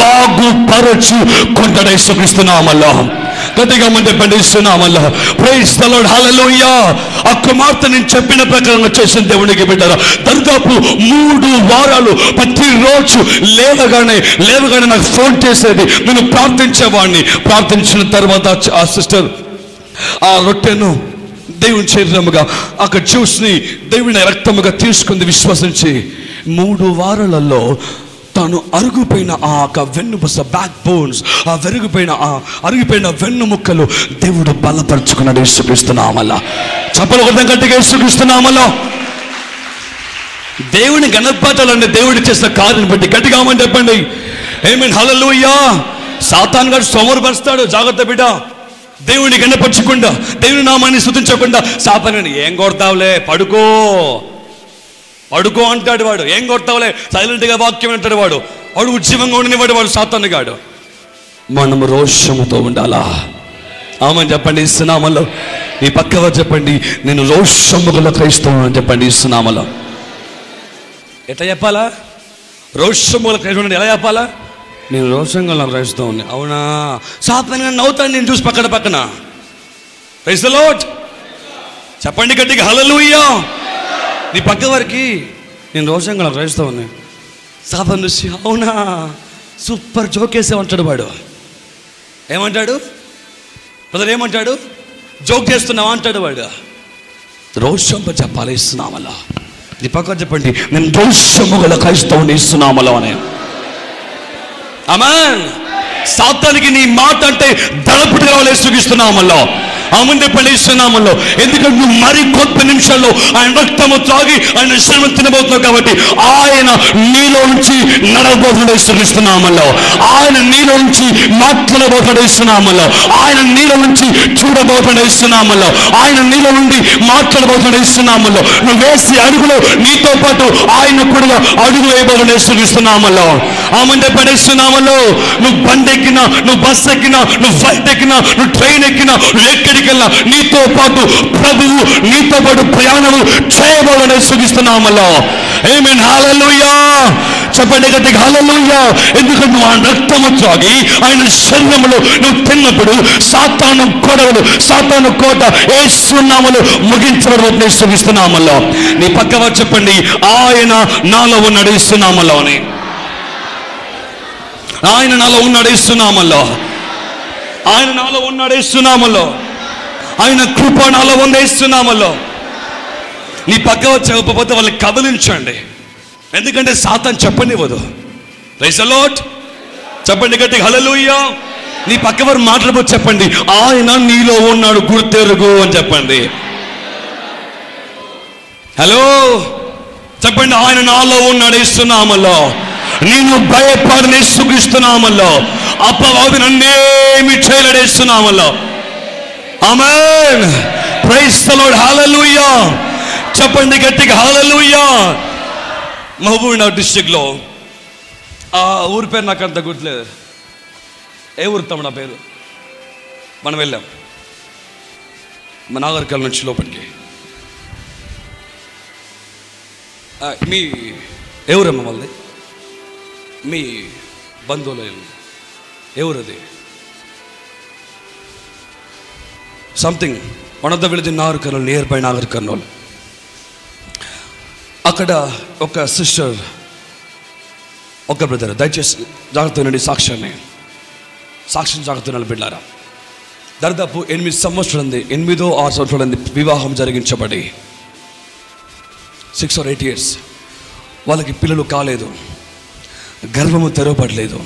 బాగుపరచు కొంటడై సుఖిస్తున్నామల్లా గట్టిగా మంది పండిస్తున్నామల్లా ప్రైజ్ ద లార్డ్ హల్లెలూయా ఆ కుమార్తె నేను చెప్పిన ప్రకారం చేసిన దేవునికి బిడ్డారా దాదాపు మూడు వారాలు ప్రతిరోజు లేవగానే లేవగానే నాకు ఫోన్ చేసేది నేను ప్రార్థించేవాడిని ప్రార్థించిన తర్వాత ఆ సిస్టర్ ఆ రొట్టెను దేవుని శరీరముగా ఒక జ్యూస్ని దేవుని రక్తముగా తీసుకుంది విశ్వసించి మూడు వారాలలో తాను అరుగుపోయిన ఆ యొక్క వెన్నుపస బ్యాక్ బోన్స్ ఆ వెరుగుపోయిన ఆ అరిగిపోయిన వెన్ను ముక్కలు దేవుడు బలపరుచుకున్నాడు యేసుక్రీస్తున్నామల్ల చెప్పలు కొద్దాం గట్టిగా యేసుక్రీస్తున్నామల్లో దేవుని గణపాటాలంటే దేవుడు చేసిన కార్యం బట్టి గట్టిగా ఆమని చెప్పండి ఏమేన్ హలలుయ్యా సాతాన్ గారు సోమరుపరుస్తాడు జాగ్రత్త బిడ్డ దేవుని గణపరచకుండా దేవుని నామాన్ని స్థుతించకుండా సాతాను ఏం కొడతావులే పడుకో పడుకో అంటాడు వాడు ఏం కొడతావులే సైలెంట్గా వాక్యం అంటాడు వాడు వాడు ఉద్యమంగా ఉండనివాడు వాడు సాతాను గాడు మనం రోషముతో ఉండాలా ఆమెను చెప్పండి ఇస్తున్నామలో నీ పక్కవారు చెప్పండి నేను రోషము గల క్రైస్తవం అని చెప్పండి ఇస్తున్నామలో ఎట్లా చెప్పాలా రోషముల క్రైస్తవుని ఎలా చెప్పాలా నేను రోషంగా క్రైస్తవుని అవునా సాతాను నవ్వుతాను నేను చూసి పక్కన పక్కన క్రైస్తలోట్ చెప్పండి గట్టిగా హలలుయ్యా నీ పక్క వారికి నేను రోషంగా క్రైస్తవుని సాతాను చూసి అవునా సూపర్ జోకేసే అంటాడు వాడు ఏమంటాడు బ్రదర్ ఏమంటాడు జోక్ చేస్తున్నావా అంటాడు వాడు రోషంప చెప్పాలి ఇస్తున్నామలా నీ పక్క చెప్పండి నేను రోషము గల క్రైస్తవుని ఇస్తున్నామలో అని అమాన్ సాతానికి నీ మాట అంటే దళపుటి రావాలి సుగిస్తున్నామల్లో ఆమె పడేస్తున్నామల్లో ఎందుకంటే నువ్వు మరి కొద్ది నిమిషాల్లో ఆయన రక్తము త్రాగి ఆయన శ్రమ తినబోతున్నావు కాబట్టి ఆయన నీలో నుంచి నడవబోతున్నాడు ఇస్తున్నామల్లో ఆయన నీలో నుంచి మాట్లాడబోతున్నాడు ఇస్తున్నామల్లో ఆయన నీలో నుంచి చూడబోతున్నాడు ఇస్తున్నామల్లో ఆయన నీలో నుండి మాట్లాడబోతున్నాడు ఇస్తున్నామల్లో నువ్వు వేసి అడుగులో నీతో పాటు ఆయన కూడా అడుగు వేయబోతున్నాడు ఇస్తున్నామల్లో ఆమె పడేస్తున్నామల్లో నువ్వు బండి ఎక్కినా నువ్వు బస్ ఎక్కినా నువ్వు ఫ్లైట్ ఎక్కినా నువ్వు ట్రైన్ ఎక్కినా నువ్వు ఎక్కడికెళ్ళా నీతో పాటు ప్రభువు నీతో పాటు ప్రయాణము చేయబోలని సుగిస్తున్నామల్లో ఏమేన్ హాలలుయా చెప్పండి గట్టిగా హాలలుయా ఎందుకంటే నువ్వు ఆ రక్తము త్రాగి ఆయన శరీరములో నువ్వు తిన్నప్పుడు సాతాను కొడవలు సాతాను కోట ఏ సున్నాములు ముగించబడబోతుంది సుగిస్తున్నామల్లో నీ పక్కవారు చెప్పండి ఆయన నాలో ఉన్నాడు ఇస్తున్నామల్లో అని ఆయన నాలో ఉన్నాడు ఇస్తున్నామల్లో ఆయన నాలో ఉన్నాడు ఇస్తున్నామల్లో ఆయన కృప నాలో ఉంది ఇస్తున్నామల్లో నీ పక్క చెప్పకపోతే వాళ్ళని కదిలించండి ఎందుకంటే సాతాన్ చెప్పనివ్వదు రైసలోట్ చెప్పండి గట్టి హలలుయ్యా నీ పక్కవారు మాట్లాడబోతు చెప్పండి ఆయన నీలో ఉన్నాడు గుర్తెరుగు అని చెప్పండి హలో చెప్పండి ఆయన నాలో ఉన్నాడు ఇస్తున్నామల్లో నేను భయపడని సుఖిస్తున్నామల్లో అప్పవాది నన్నేమి చేయలేడేస్తున్నామల్లో amen praise the lord hallelujah చెప్పండి గట్టిగా హల్లెలూయా మహబూబ్నగర్ డిస్ట్రిక్ట్లో ఆ ఊరి పేరు నాకు అంత గుర్తులేదు ఏ ఊరు తమ్ముడు నా పేరు మనం వెళ్ళాం మా నాగరికల్ నుంచి లోపలికి ఆ, మీ ఎవరమ్మ వాళ్ళది మీ బంధువుల ఇల్లు ఎవరది something one of the village Nagar Kurnool near by Nagar Kurnool అక్కడ ఒక సిస్టర్ ఒక బ్రదర్ దయచేసి జాగ్రత్త నుండి సాక్ష్యాన్ని సాక్ష్యం జాగ్రత్త బిడ్డారా దాదాపు ఎనిమిది సంవత్సరాలు ఉంది ఎనిమిదో ఆరు సంవత్సరాలు ఉంది వివాహం జరిగించబడి సిక్స్ ఆర్ ఎయిట్ ఇయర్స్ వాళ్ళకి పిల్లలు కాలేదు గర్భము తెరవబడలేదు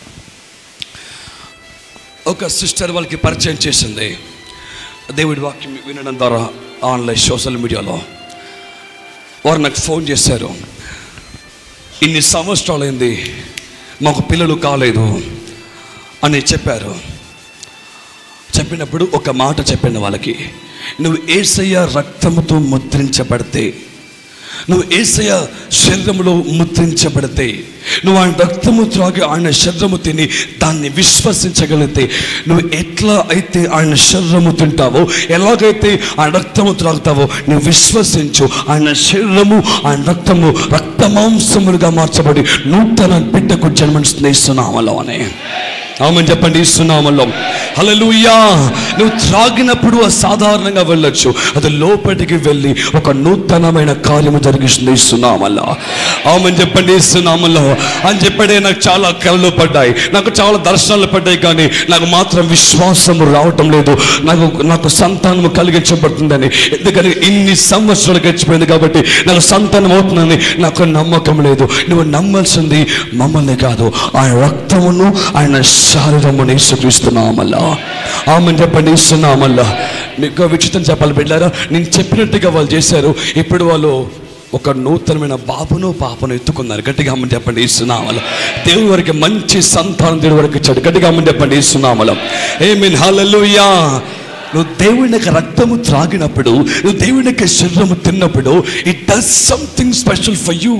ఒక సిస్టర్ వాళ్ళకి పరిచయం చేసింది దేవుడి వాక్యం వినడం ద్వారా ఆన్లైన్ సోషల్ మీడియాలో వారు నాకు ఫోన్ చేశారు ఇన్ని సంవత్సరాలైంది మాకు పిల్లలు కాలేదు అని చెప్పారు చెప్పినప్పుడు ఒక మాట చెప్పాను వాళ్ళకి నువ్వు ఏసయ్య రక్తముతో ముద్రించబడితే నువ్వు ఏసయ శరీరములో ముద్రించబడితే నువ్వు ఆయన రక్తము త్రాగి ఆయన శరీరము తిని దాన్ని విశ్వసించగలిగితే నువ్వు ఎట్లా అయితే ఆయన శరీరము తింటావో ఎలాగైతే ఆయన రక్తము త్రాగుతావో నువ్వు విశ్వసించు ఆయన శరీరము ఆయన రక్తము రక్త మాంసములుగా మార్చబడి నూతన బిడ్డకు జన్మనిస్తున్నామలో అనే ఆమెను చెప్పండి ఇస్తున్నామల్లో హల్లెలూయా నువ్వు త్రాగినప్పుడు అసాధారణంగా వెళ్ళొచ్చు అది లోపలికి వెళ్ళి ఒక నూతనమైన కార్యము జరిగిస్తుంది ఇస్తున్నామల్లా ఆమెను చెప్పండి ఇస్తున్నామల్లో అని చెప్పాడే నాకు చాలా కళలు పడ్డాయి నాకు చాలా దర్శనాలు పడ్డాయి కానీ నాకు మాత్రం విశ్వాసము రావటం లేదు నాకు నాకు సంతానము కలిగించబడుతుందని ఎందుకని ఇన్ని సంవత్సరాలు గడిచిపోయింది కాబట్టి నాకు సంతానం అవుతుందని నాకు నమ్మకం లేదు నువ్వు నమ్మాల్సింది మమ్మల్ని కాదు ఆయన రక్తమును ఆయన శారీరమును ఇసుక్రీస్తున్నామల్లా ఆమె చెప్పండి ఇస్తున్నామల్లా మీకు విచిత్రం చెప్పాలి బిడ్డారా నేను చెప్పినట్టుగా వాళ్ళు చేశారు ఇప్పుడు వాళ్ళు ఒక నూతనమైన బాబును పాపను ఎత్తుకున్నారు గట్టిగా అమ్మని చెప్పండి ఇస్తున్నామల దేవుడి వరకు మంచి సంతానం దేవుడి వరకు ఇచ్చాడు గట్టిగా అమ్మని చెప్పండి ఇస్తున్నామల ఏ మీన్ హల్లెలూయా నువ్వు దేవుని యొక్క రక్తము త్రాగినప్పుడు నువ్వు దేవుని యొక్క శరీరము తిన్నప్పుడు it does something special for you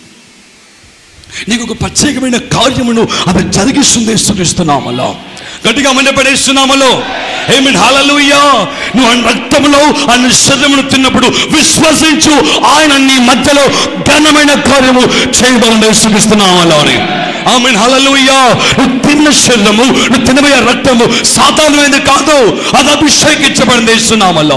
నీకు ఒక ప్రత్యేకమైన కార్యమును అది జరిగిస్తుంది ఇస్తున్నామలో గట్టిగా మన పడేస్తున్నామలో ఏమిటి హాలలుయ్యా నువ్వు ఆయన రక్తములో ఆయన శరీరమును తిన్నప్పుడు విశ్వసించు ఆయన నీ మధ్యలో ఘనమైన కార్యము చేయబడి ఇస్తున్నామలో అని ఆమె హలలుయ్యా నువ్వు తిన్న శరీరము నువ్వు తినబోయే రక్తము సాధారణమైనది కాదు అది అభిషేకించబడింది ఇస్తున్నామలో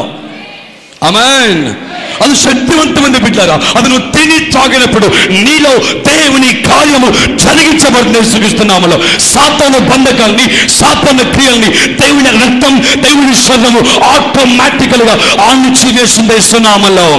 అమెన్ అది శక్తివంతమైన బిడ్డారా అది నువ్వు తిని తాగినప్పుడు నీలో దేవుని కార్యము జరిగించబడింది సూచిస్తున్నామలో సాతాన బంధకాల్ని సాతాన క్రియల్ని దేవుని రక్తం దేవుని శరీరము ఆటోమేటికల్ గా ఆనిచి వేస్తుంది సునామలో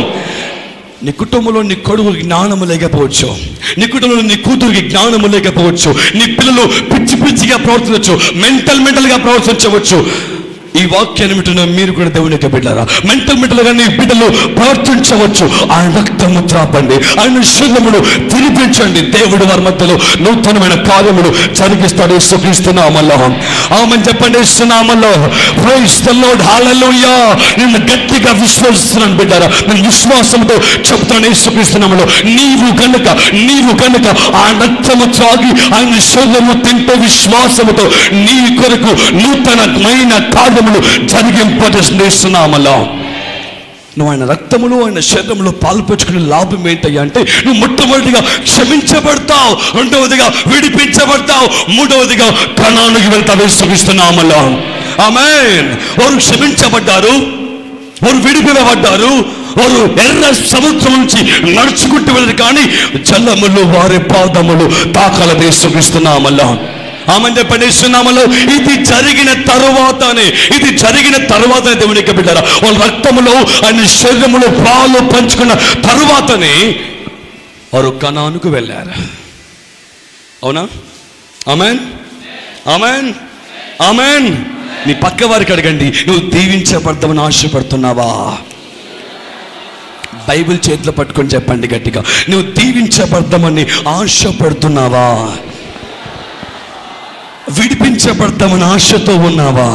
నీ కుటుంబంలో నీ కొడుకు జ్ఞానము లేకపోవచ్చు నీ కుటుంబంలో నీ కూతురికి జ్ఞానము లేకపోవచ్చు నీ పిల్లలు పిచ్చి పిచ్చిగా ప్రవర్తించవచ్చు మెంటల్ మెంటల్ గా ప్రవర్తించవచ్చు ఈ వాక్యాన్ని వింటున్న మీరు కూడా దేవుని యొక్క బిడ్డారా మెంటల్ మెంటల్ గా నీ బిడ్డలు ప్రవర్తించవచ్చు ఆయన రక్తము త్రాపండి ఆయన శరీరమును తినిపించండి దేవుడు వారి మధ్యలో నూతనమైన కార్యములు జరిగిస్తాడు సుఖిస్తున్నామల్లో ఆమె చెప్పండి ఇస్తున్నామల్లో ప్రైస్ ద లార్డ్ హల్లెలూయా నిన్ను గట్టిగా విశ్వసిస్తున్నాను బిడ్డారా నేను విశ్వాసంతో చెప్తాను సుఖిస్తున్నామలో నీవు కనుక నీవు కనుక ఆ రక్తము త్రాగి ఆయన శరీరము తింటే విశ్వాసముతో నీ కొరకు నూతనమైన కార్యములు జరిగింపజేస్తున్నామలో నువ్వు ఆయన రక్తములు ఆయన శరీరంలో పాల్పంచుకునే లాభం ఏంటయ్యా అంటే నువ్వు మొట్టమొదటిగా క్షమించబడతావు రెండవదిగా విడిపించబడతావు మూడవదిగా కణానికి వెళ్తావు సుఖిస్తున్నామలో ఆమెన్ వారు క్షమించబడ్డారు వారు విడిపినబడ్డారు వారు ఎర్ర సముద్రం నుంచి నడుచుకుంటూ వెళ్ళరు కానీ జలములు వారి పాదములు తాకలదే సుఖిస్తున్నామల్లా ఆమె చెప్పండి సున్నామలో ఇది జరిగిన తరువాతనే ఇది జరిగిన తరువాత దేవునికి బిడ్డారా వాళ్ళ రక్తములో ఆయన శరీరములో పాలు పంచుకున్న తరువాతనే వారు కణానుకు వెళ్ళారు అవునా ఆమెన్ ఆమెన్ ఆమెన్ నీ పక్క వారికి అడగండి నువ్వు దీవించబడతామని ఆశపడుతున్నావా బైబిల్ చేతిలో పట్టుకొని చెప్పండి గట్టిగా నువ్వు దీవించబడతామని ఆశపడుతున్నావా విడిపించబడతామని ఆశతో ఉన్నావా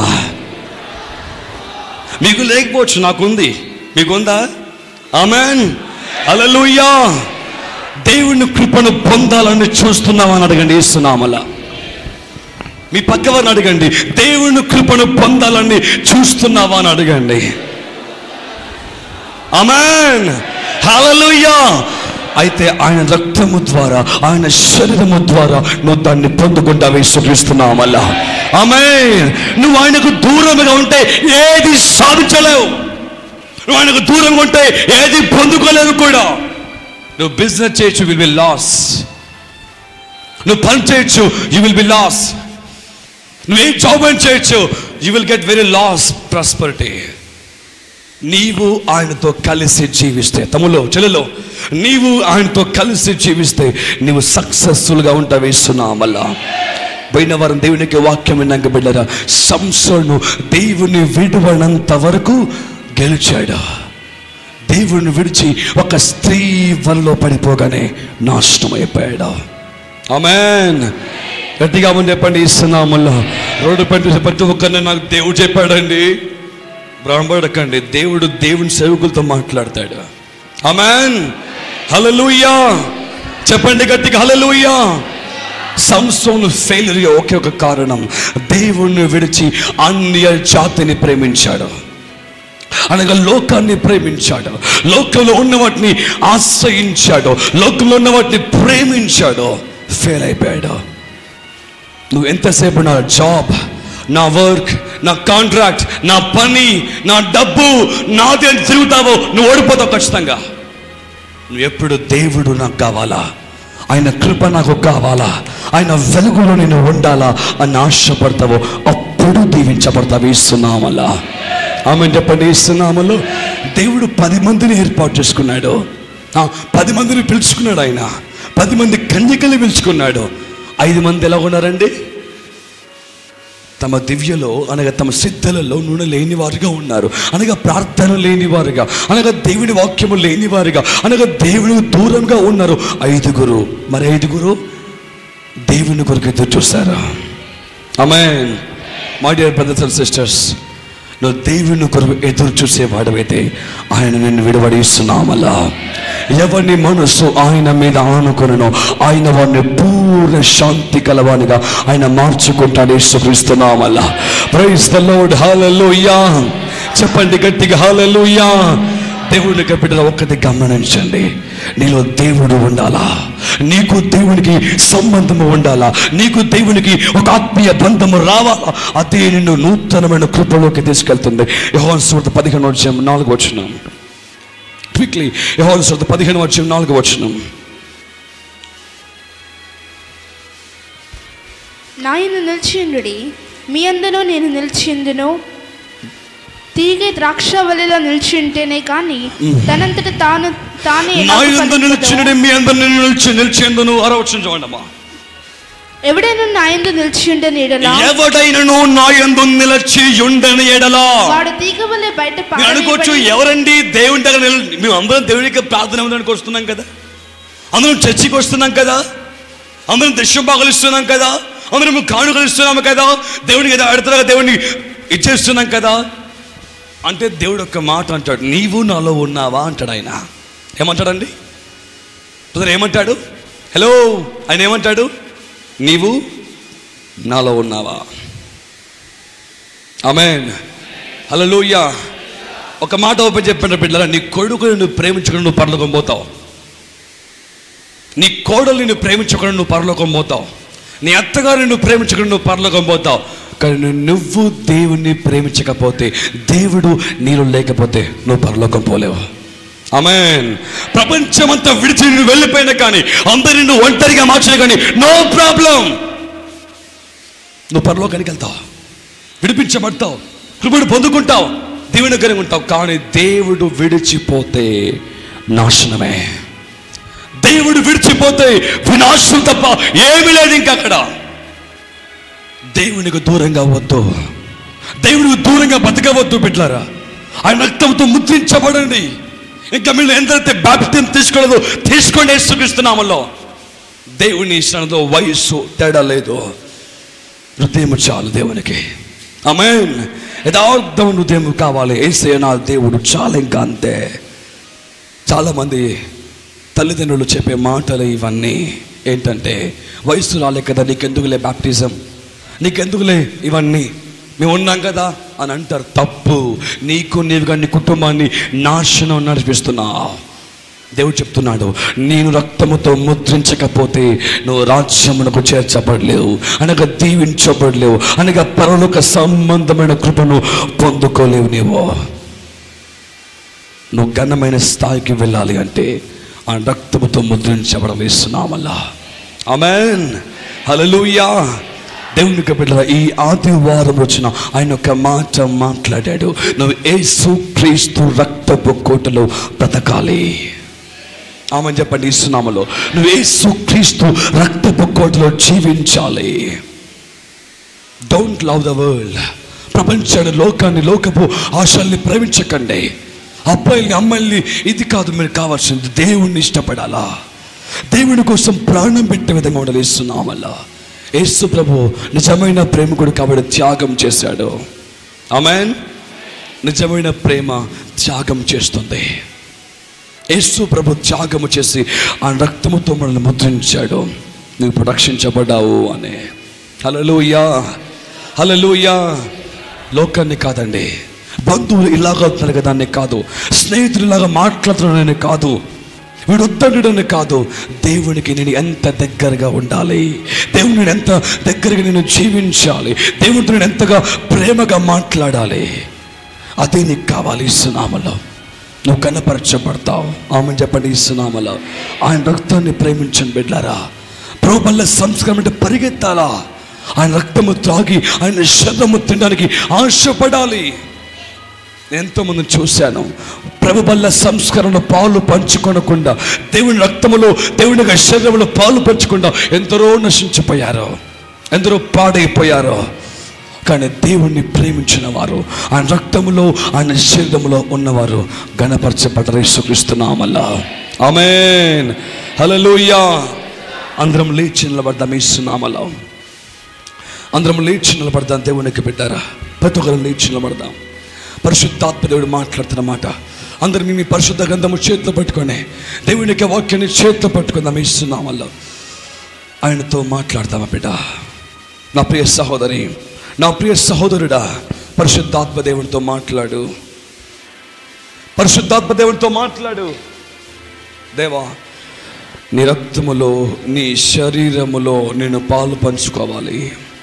మీకు లేకపోవచ్చు నాకుంది మీకుందా ఆమెన్ అలలుయ్యా దేవుని కృపను పొందాలని చూస్తున్నావా అని అడగండి ఇస్తున్నామలా మీ పక్కవారిని అడగండి దేవుని కృపను పొందాలని చూస్తున్నావా అని అడగండి అమెన్ హల్లెలూయా అయితే ఆయన రక్తము ద్వారా ఆయన శరీరము ద్వారా నువ్వు దాన్ని పొందుకుంటావే సుఖిస్తున్నామల్లా ఆమె నువ్వు ఆయనకు దూరంగా ఉంటే ఏది సాధించలేవు నువ్వు ఆయనకు దూరంగా ఉంటే ఏది పొందుకోలేవు కూడా నువ్వు బిజినెస్ చేయొచ్చు విల్ బి లాస్ నువ్వు పని చేయొచ్చు యూ విల్ బి లాస్ నువ్వు ఏ జాబ్ అని చేయొచ్చు you will get very loss prosperity నీవు ఆయనతో కలిసి జీవిస్తే తమ్ములో చెల్లెలో నీవు ఆయనతో కలిసి జీవిస్తే నీవు సక్సెస్ఫుల్గా ఉంటావు ఇస్తున్నామల్లా పోయిన వారం దేవునికి వాక్యం విన్నాక బిడ్డరా సంసోను దేవుని విడవనంత వరకు గెలిచాడు దేవుడిని విడిచి ఒక స్త్రీ వలలో పడిపోగానే నాశనం అయిపోయాడు ఆమెన్ గట్టిగా ముందు చెప్పండి ఇస్తున్నామల్లా రోడ్డు పని ప్రతి ఒక్కరిని నాకు దేవుడు చెప్పాడండి బ్రాహ్మడకండి దేవుడు దేవుని సేవకులతో మాట్లాడతాడు ఆమెన్ హల్లెలూయా చెప్పండి గట్టిగా హల్లెలూయా సంస్థను ఫెయిల్యూర్ ఒకే ఒక కారణం దేవుణ్ణి విడిచి అన్య జాతిని ప్రేమించాడు అనగా లోకాన్ని ప్రేమించాడు లోకంలో ఉన్న వాటిని ఆశ్రయించాడు లోకంలో ఉన్న వాటిని ప్రేమించాడు ఫెయిల్ అయిపోయాడు నువ్వు ఎంతసేపు నా జాబ్ నా వర్క్ నా కాంట్రాక్ట్ నా పని నా డబ్బు నాది అని తిరుగుతావో నువ్వు ఓడిపోతావు ఖచ్చితంగా నువ్వు ఎప్పుడు దేవుడు నాకు కావాలా ఆయన కృప నాకు కావాలా ఆయన వెలుగులో నేను ఉండాలా అని ఆశపడతావో అప్పుడు దీవించబడతావు ఇస్తున్నామలా ఆమె చెప్పండి ఇస్తున్నామలో దేవుడు పది మందిని ఏర్పాటు చేసుకున్నాడు ఆ, పది మందిని పిలుచుకున్నాడు ఆయన పది మంది కన్యకల్ని పిలుచుకున్నాడు ఐదు మంది ఎలా ఉన్నారండి తమ దివ్యలో అనగా తమ సిద్ధలలో నూనె లేని వారుగా ఉన్నారు అనగా ప్రార్థన లేని వారుగా అనగా దేవుని వాక్యము లేని వారుగా అనగా దేవుని దూరంగా ఉన్నారు ఐదుగురు మరి ఐదుగురు దేవుని కొరకు ఎదురు చూస్తారు amen my dear brothers and sisters నువ్వు దేవుని కొరకు ఎదురు చూసేవాడవైతే ఆయన నిన్ను విడవడిస్తున్నామలా ఎవరిని మనసు ఆయన మీద ఆనుకొనను ఆయన వారిని పూర్ణ శాంతి కలవానిగా ఆయన మార్చుకుంటాడు యేసుక్రీస్తున్నామల్లా ప్రైజ్ ద లార్డ్ హల్లెలూయా చెప్పండి గట్టిగా హల్లెలూయా దేవుని బిడ్డల ఒక్కటి గమనించండి నీలో దేవుడు ఉండాలా నీకు దేవునికి సంబంధము ఉండాలా నీకు దేవునికి ఒక ఆత్మీయ బంధము రావాలా అదే నిన్ను నూతనమైన కృపలోకి తీసుకెళ్తుంది యోహాన్ సువార్త పదిహేను వచ్చాం నాలుగు వచ్చినాం క్విక్లీ యోహాన్ సువార్త పదిహేను వచ్చాం నాలుగు వచ్చినాం నాయన నిలిచిండుడి మీ అందరూ నేను నిలిచిందును తీగ ద్రాక్ష వలెలో నిలిచింటేనే కానీ తనంతట తాను తానే నా ఎలాగూ యందు పలుకుతుందో, నిలిచినడి మీ అందరు నిలిచి నిలిచేందును అరవచ్చిన చూడండమ్మా ఎవడైనా నా యందు నిలిచిండని ఎడలా ఎవడైనను నా యందు నిలిచి ఉండని ఎడలా వాడు తీగ వలె బయట మీరు అనుకోవచ్చు పారవేయబడి- ఎవరండి దేవుని దగ్గర నిల- మేము అందరం దేవునికి ప్రార్థన ఉండడానికి వస్తున్నాం కదా అందరం చర్చికి వస్తున్నాం కదా అందరం దృశ్యం ఇస్తున్నాం కదా అందరం కానుకలు ఇస్తున్నాము కదా దేవునికి ఏదో అడతలుగా దేవుడిని ఇచ్చేస్తున్నాం కదా అంటే దేవుడు ఒక మాట అంటాడు నీవు నాలో ఉన్నావా అంటాడు ఆయన ఏమంటాడండి బ్రదర్ ఏమంటాడు హలో ఆయన ఏమంటాడు నీవు నాలో ఉన్నావా ఆమెన్ హల్లెలూయా ఒక మాట ఓపెన్ చెప్పండి బిడ్డరా నీ కొడుకుని నువ్వు ప్రేమించుకుని నువ్వు పరలోకం పోతావు నీ కోడల్ని నువ్వు ప్రేమించుకుని నువ్వు పరలోకం పోతావు నీ అత్తగారిని నువ్వు ప్రేమించుకుని నువ్వు పరలోకం పోతావు కానీ నువ్వు దేవుణ్ణి ప్రేమించకపోతే దేవుడు నీలో లేకపోతే నువ్వు పరలోకం పోలేవు ఆమెన్ ప్రపంచమంతా విడిచి నువ్వు వెళ్ళిపోయినా కానీ అందరిని నువ్వు ఒంటరిగా మార్చిన కానీ నో ప్రాబ్లం నువ్వు పరలోకానికి వెళ్తావు విడిపించబడతావు కృపను పొందుకుంటావు దేవుని దగ్గర ఉంటావు కానీ దేవుడు విడిచిపోతే నాశనమే దేవుడు విడిచిపోతే వినాశనం తప్ప ఏమీ లేదు ఇంకా అక్కడ దేవునికి దూరంగా వద్దు దేవునికి దూరంగా బతకవద్దు బిడ్లారా ఆయన రక్తంతో ముద్రించబడండి ఇంకా మీరు ఎంతైతే బాప్త్యం తీసుకోలేదు తీసుకోండి యేసుక్రీస్తునామలో దేవుని ఇష్టంలో వయస్సు తేడా లేదు హృదయం చాలు దేవునికి ఆమెన్ యథార్థం హృదయం కావాలి ఏసే నా దేవుడు చాలా ఇంకా అంతే చాలామంది తల్లిదండ్రులు చెప్పే మాటలు ఇవన్నీ ఏంటంటే వయసు రాలే కదా నీకెందుకులే బ్యాప్టిజం నీకెందుకులే ఇవన్నీ మేము ఉన్నాం కదా అని అంటారు తప్పు నీకు నీవు కానీ నీ కుటుంబాన్ని నాశనం నడిపిస్తున్నావు దేవుడు చెప్తున్నాడు నేను రక్తముతో ముద్రించకపోతే నువ్వు రాజ్యమునకు చేర్చబడలేవు అనగా దీవించబడలేవు అనగా పరలోక సంబంధమైన కృపను పొందుకోలేవు నీవు నువ్వు ఘనమైన స్థాయికి వెళ్ళాలి అంటే ఆ రక్తముతో ముద్రించబడం వేస్తున్నామల్లా ఆమెన్ హల్లెలూయా దేవునికి బిడ్డ ఈ ఆదివారం వచ్చిన ఆయన ఒక మాట మాట్లాడాడు నువ్వు యేసు క్రీస్తు రక్తపు కోటలో బ్రతకాలి ఆమె చెప్పండి ఇస్తున్నామలో నువ్వు యేసు క్రీస్తు రక్తపు కోటలో జీవించాలి డోంట్ లవ్ ద వరల్డ్ ప్రపంచాన్ని లోకాన్ని లోకపు ఆశల్ని ప్రేమించకండి అబ్బాయిల్ని అమ్మాయిల్ని ఇది కాదు మీరు కావాల్సింది దేవుణ్ణి ఇష్టపడాలా దేవుని కోసం ప్రాణం పెట్టే విధంగా ఉండాలి ఇస్తున్నామల్లా యేసు ప్రభు నిజమైన ప్రేమికుడు కాబట్టి త్యాగం చేశాడు ఆమెన్ నిజమైన ప్రేమ త్యాగం చేస్తుంది యేసు ప్రభు త్యాగము చేసి ఆ రక్తముతో మనల్ని ముద్రించాడు నువ్వు ఇప్పుడు రక్షించబడ్డావు అని హలలుయా హలలుయా లోకాన్ని కాదండి బంధువులు ఇలాగ అవుతున్నారు కదా అని కాదు స్నేహితులు ఇలాగా మాట్లాడుతున్నారని కాదు వీడు వద్దనుడని కాదు దేవునికి నేను ఎంత దగ్గరగా ఉండాలి దేవుని నేను ఎంత దగ్గరగా నేను జీవించాలి దేవుడితో నేను ఎంతగా ప్రేమగా మాట్లాడాలి అదే నీకు కావాలి ఇస్తున్నామలో నువ్వు కనపరచబడతావు ఆమె చెప్పండి ఇస్తున్నామలో ఆయన రక్తాన్ని ప్రేమించని బిడ్డారా ప్రోబల్ల సంస్కారం అంటే పరిగెత్తాలా ఆయన రక్తము త్రాగి ఆయన శరీరము తినడానికి ఆశపడాలి నేను ఎంతోమందిని చూశాను ప్రభు వల్ల సంస్కరణ పాలు పంచుకొనకుండా దేవుని రక్తములో దేవుని యొక్క శరీరంలో పాలు పంచకుండా ఎందరో నశించిపోయారు ఎందరో పాడైపోయారు కానీ దేవుణ్ణి ప్రేమించిన వారు ఆయన రక్తములో ఆయన శరీరములో ఉన్నవారు గణపరచబడ్డ యేసుక్రీస్తున్నామల్లా ఆమేన్ హల్లెలూయా అందరం లేచి నిలబడ్డాం ఇస్తున్నామలా అందరం లేచి నిలబడదాం దేవునికి పెట్టారా ప్రతి ఒక్కరు లేచి నిలబడదాం పరిశుద్ధాత్మ దేవుడు మాట్లాడుతున్న మాట అందరం మీ పరిశుద్ధ గ్రంథము చేతిలో పట్టుకొని దేవుని యొక్క వాక్యాన్ని చేతిలో పట్టుకుందాం ఇస్తున్నాం వల్ల ఆయనతో మాట్లాడతామా బిడ్డ నా ప్రియ సహోదరి నా ప్రియ సహోదరుడా పరిశుద్ధాత్మ దేవునితో మాట్లాడు పరిశుద్ధాత్మ దేవునితో మాట్లాడు దేవా నీ రక్తములో నీ శరీరములో నేను పాలు పంచుకోవాలి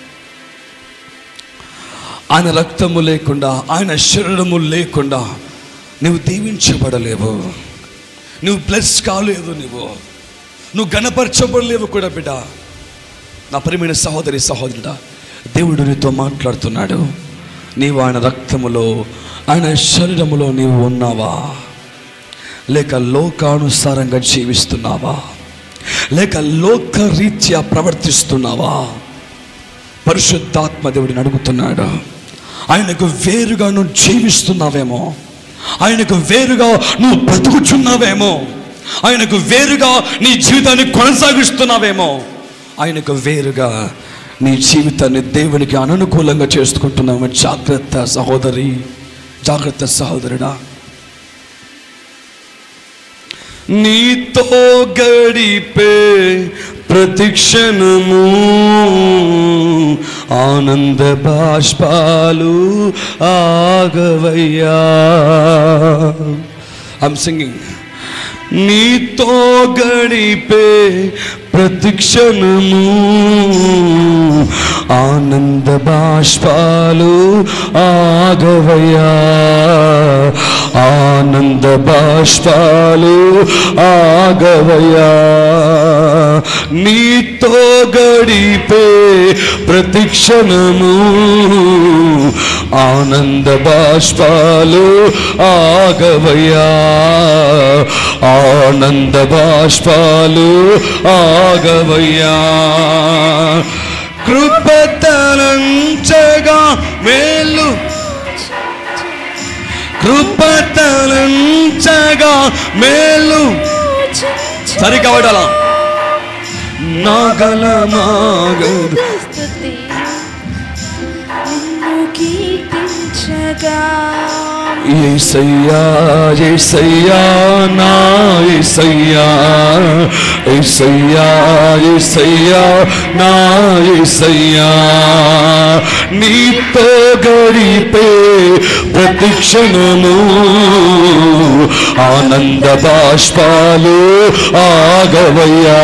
ఆయన రక్తము లేకుండా ఆయన శరీరము లేకుండా నువ్వు దీవించబడలేవు నువ్వు బ్లెస్ కాలేవు నువ్వు నువ్వు గణపరచబడలేవు కూడా బిడ్డ నా ప్రియమైన సహోదరి సహోదరుడా దేవుడు నీతో మాట్లాడుతున్నాడు నీవు ఆయన రక్తములో ఆయన శరీరములో నీవు ఉన్నావా లేక లోకానుసారంగా జీవిస్తున్నావా లేక లోక రీత్యా ప్రవర్తిస్తున్నావా పరిశుద్ధాత్మ దేవుడిని అడుగుతున్నాడు ఆయనకు వేరుగా నువ్వు జీవిస్తున్నావేమో ఆయనకు వేరుగా నువ్వు బ్రతుకుచున్నావేమో ఆయనకు వేరుగా నీ జీవితాన్ని కొనసాగిస్తున్నావేమో ఆయనకు వేరుగా నీ జీవితాన్ని దేవునికి అననుకూలంగా చేసుకుంటున్నావు జాగ్రత్త సహోదరి జాగ్రత్త సహోదరుడా నీతో గడిపే ప్రతిక్షణము ఆనంద బాష్పాలు ఆగవయ్యా ఐమ్ సింగింగ్ నీతో గడిపే ప్రతిక్షణము ఆనంద బాష్పాలు ఆగవయ్యా ఆనంద బాష్పాలు ఆగవయ్యా నీతో గడిపే ప్రతిక్షణము ఆనంద బాష్పాలు ఆగవయ్యా ఆనంద బాష్పాలు ఆగవయ్యా కృపతలంచగా మేలు కృపతలంచగా మేలు సరిగ్గా పడాలా నాగల మాగదు స్తుతి నిన్ను కీర్తించగా ఏసయ్యా ఏసయ్యా నా ఏసయ్యా ఏసయ్యా ఏసయ్యా నా ఏసయ్యా నీతో గడిపే ప్రతిక్షణము ఆనంద బాష్పాలు ఆగవయ్యా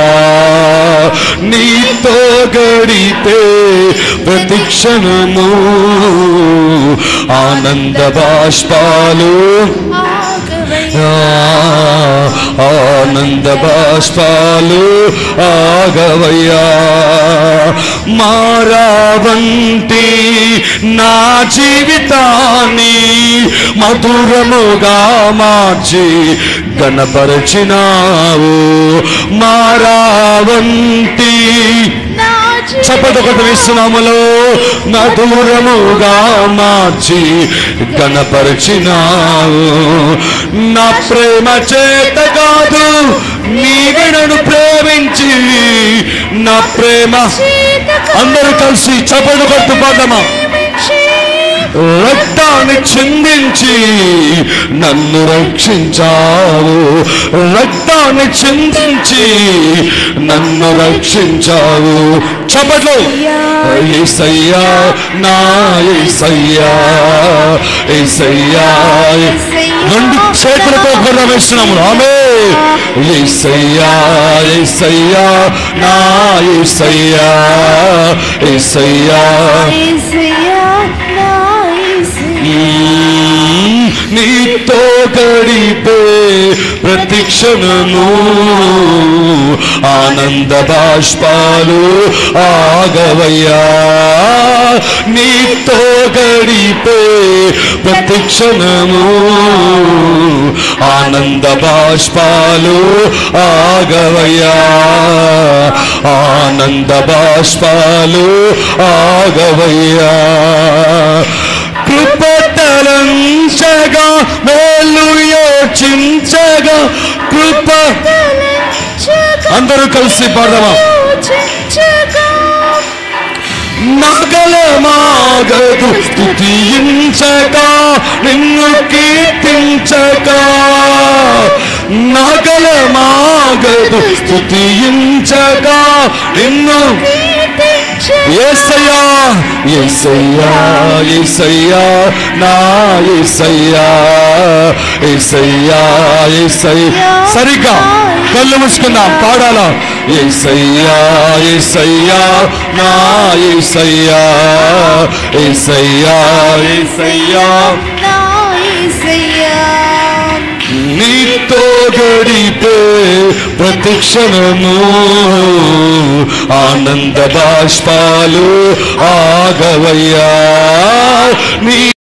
నీతో గడిపే ప్రతిక్షణము ఆనంద బాష్పాలు ఆగవయ్యా ఆ, ఆనంద బాష్పాలు ఆగవయ్యా మారావంటి నా జీవితాన్ని మధురముగా మార్చి గణపరచినావు మారావంటి నా చప్పట కొట్టు విశ్రామలో నా దూరముగా మార్చి గణపరిచినావు నా ప్రేమ చేత కాదు నీవే నన్ను ప్రేమించి నా ప్రేమ అందరూ కలిసి చప్పట కొట్టు పదమా రక్త రక్తాన్ని చిందించి నన్ను రక్షించావు రక్తాన్ని చిందించి నన్ను రక్షించావు చప్పట్లు ఏసయ్యా నా ఏసయ్యా ఏసయ్యా రెండు చేతులతో కూడా వేస్తున్నాము ఆమె ఏసయ్యా ఏసయ్యా నా ఏసయ్యా ఏసయ్యా మ్మ్. నీతో గడిపే ప్రతి క్షణము ఆనంద బాష్పాలు ఆగవయ్యా నీతో గడిపే ప్రతి క్షణము ఆనంద బాష్పాలు ఆగవయ్యా ఆనంద బాష్పాలు ఆగవయ్యా కృపతలంచగా మేలు యోచించగా కృప అందరూ కలిసి పాడదామా నగల మాగదు స్తుతించగా నిన్ను కీర్తించగా నగల మాగదు స్తుతించగా నిన్ను ఏసయ్యా ఏసయ్యా ఏసయ్యా నా ఏసయ్యా ఏసయ్యా ఏసయ్యా సరిగ్గా కళ్ళు మూసుకుందాం పాడాలా ఏసయ్యా ఏసయ్యా నా ఏసయ్యా ఏసయ్యా ఏసయ్యా నీతో గడిపే ప్రతి క్షణము ఆనంద బాష్పాలు ఆగవయ్యా నీ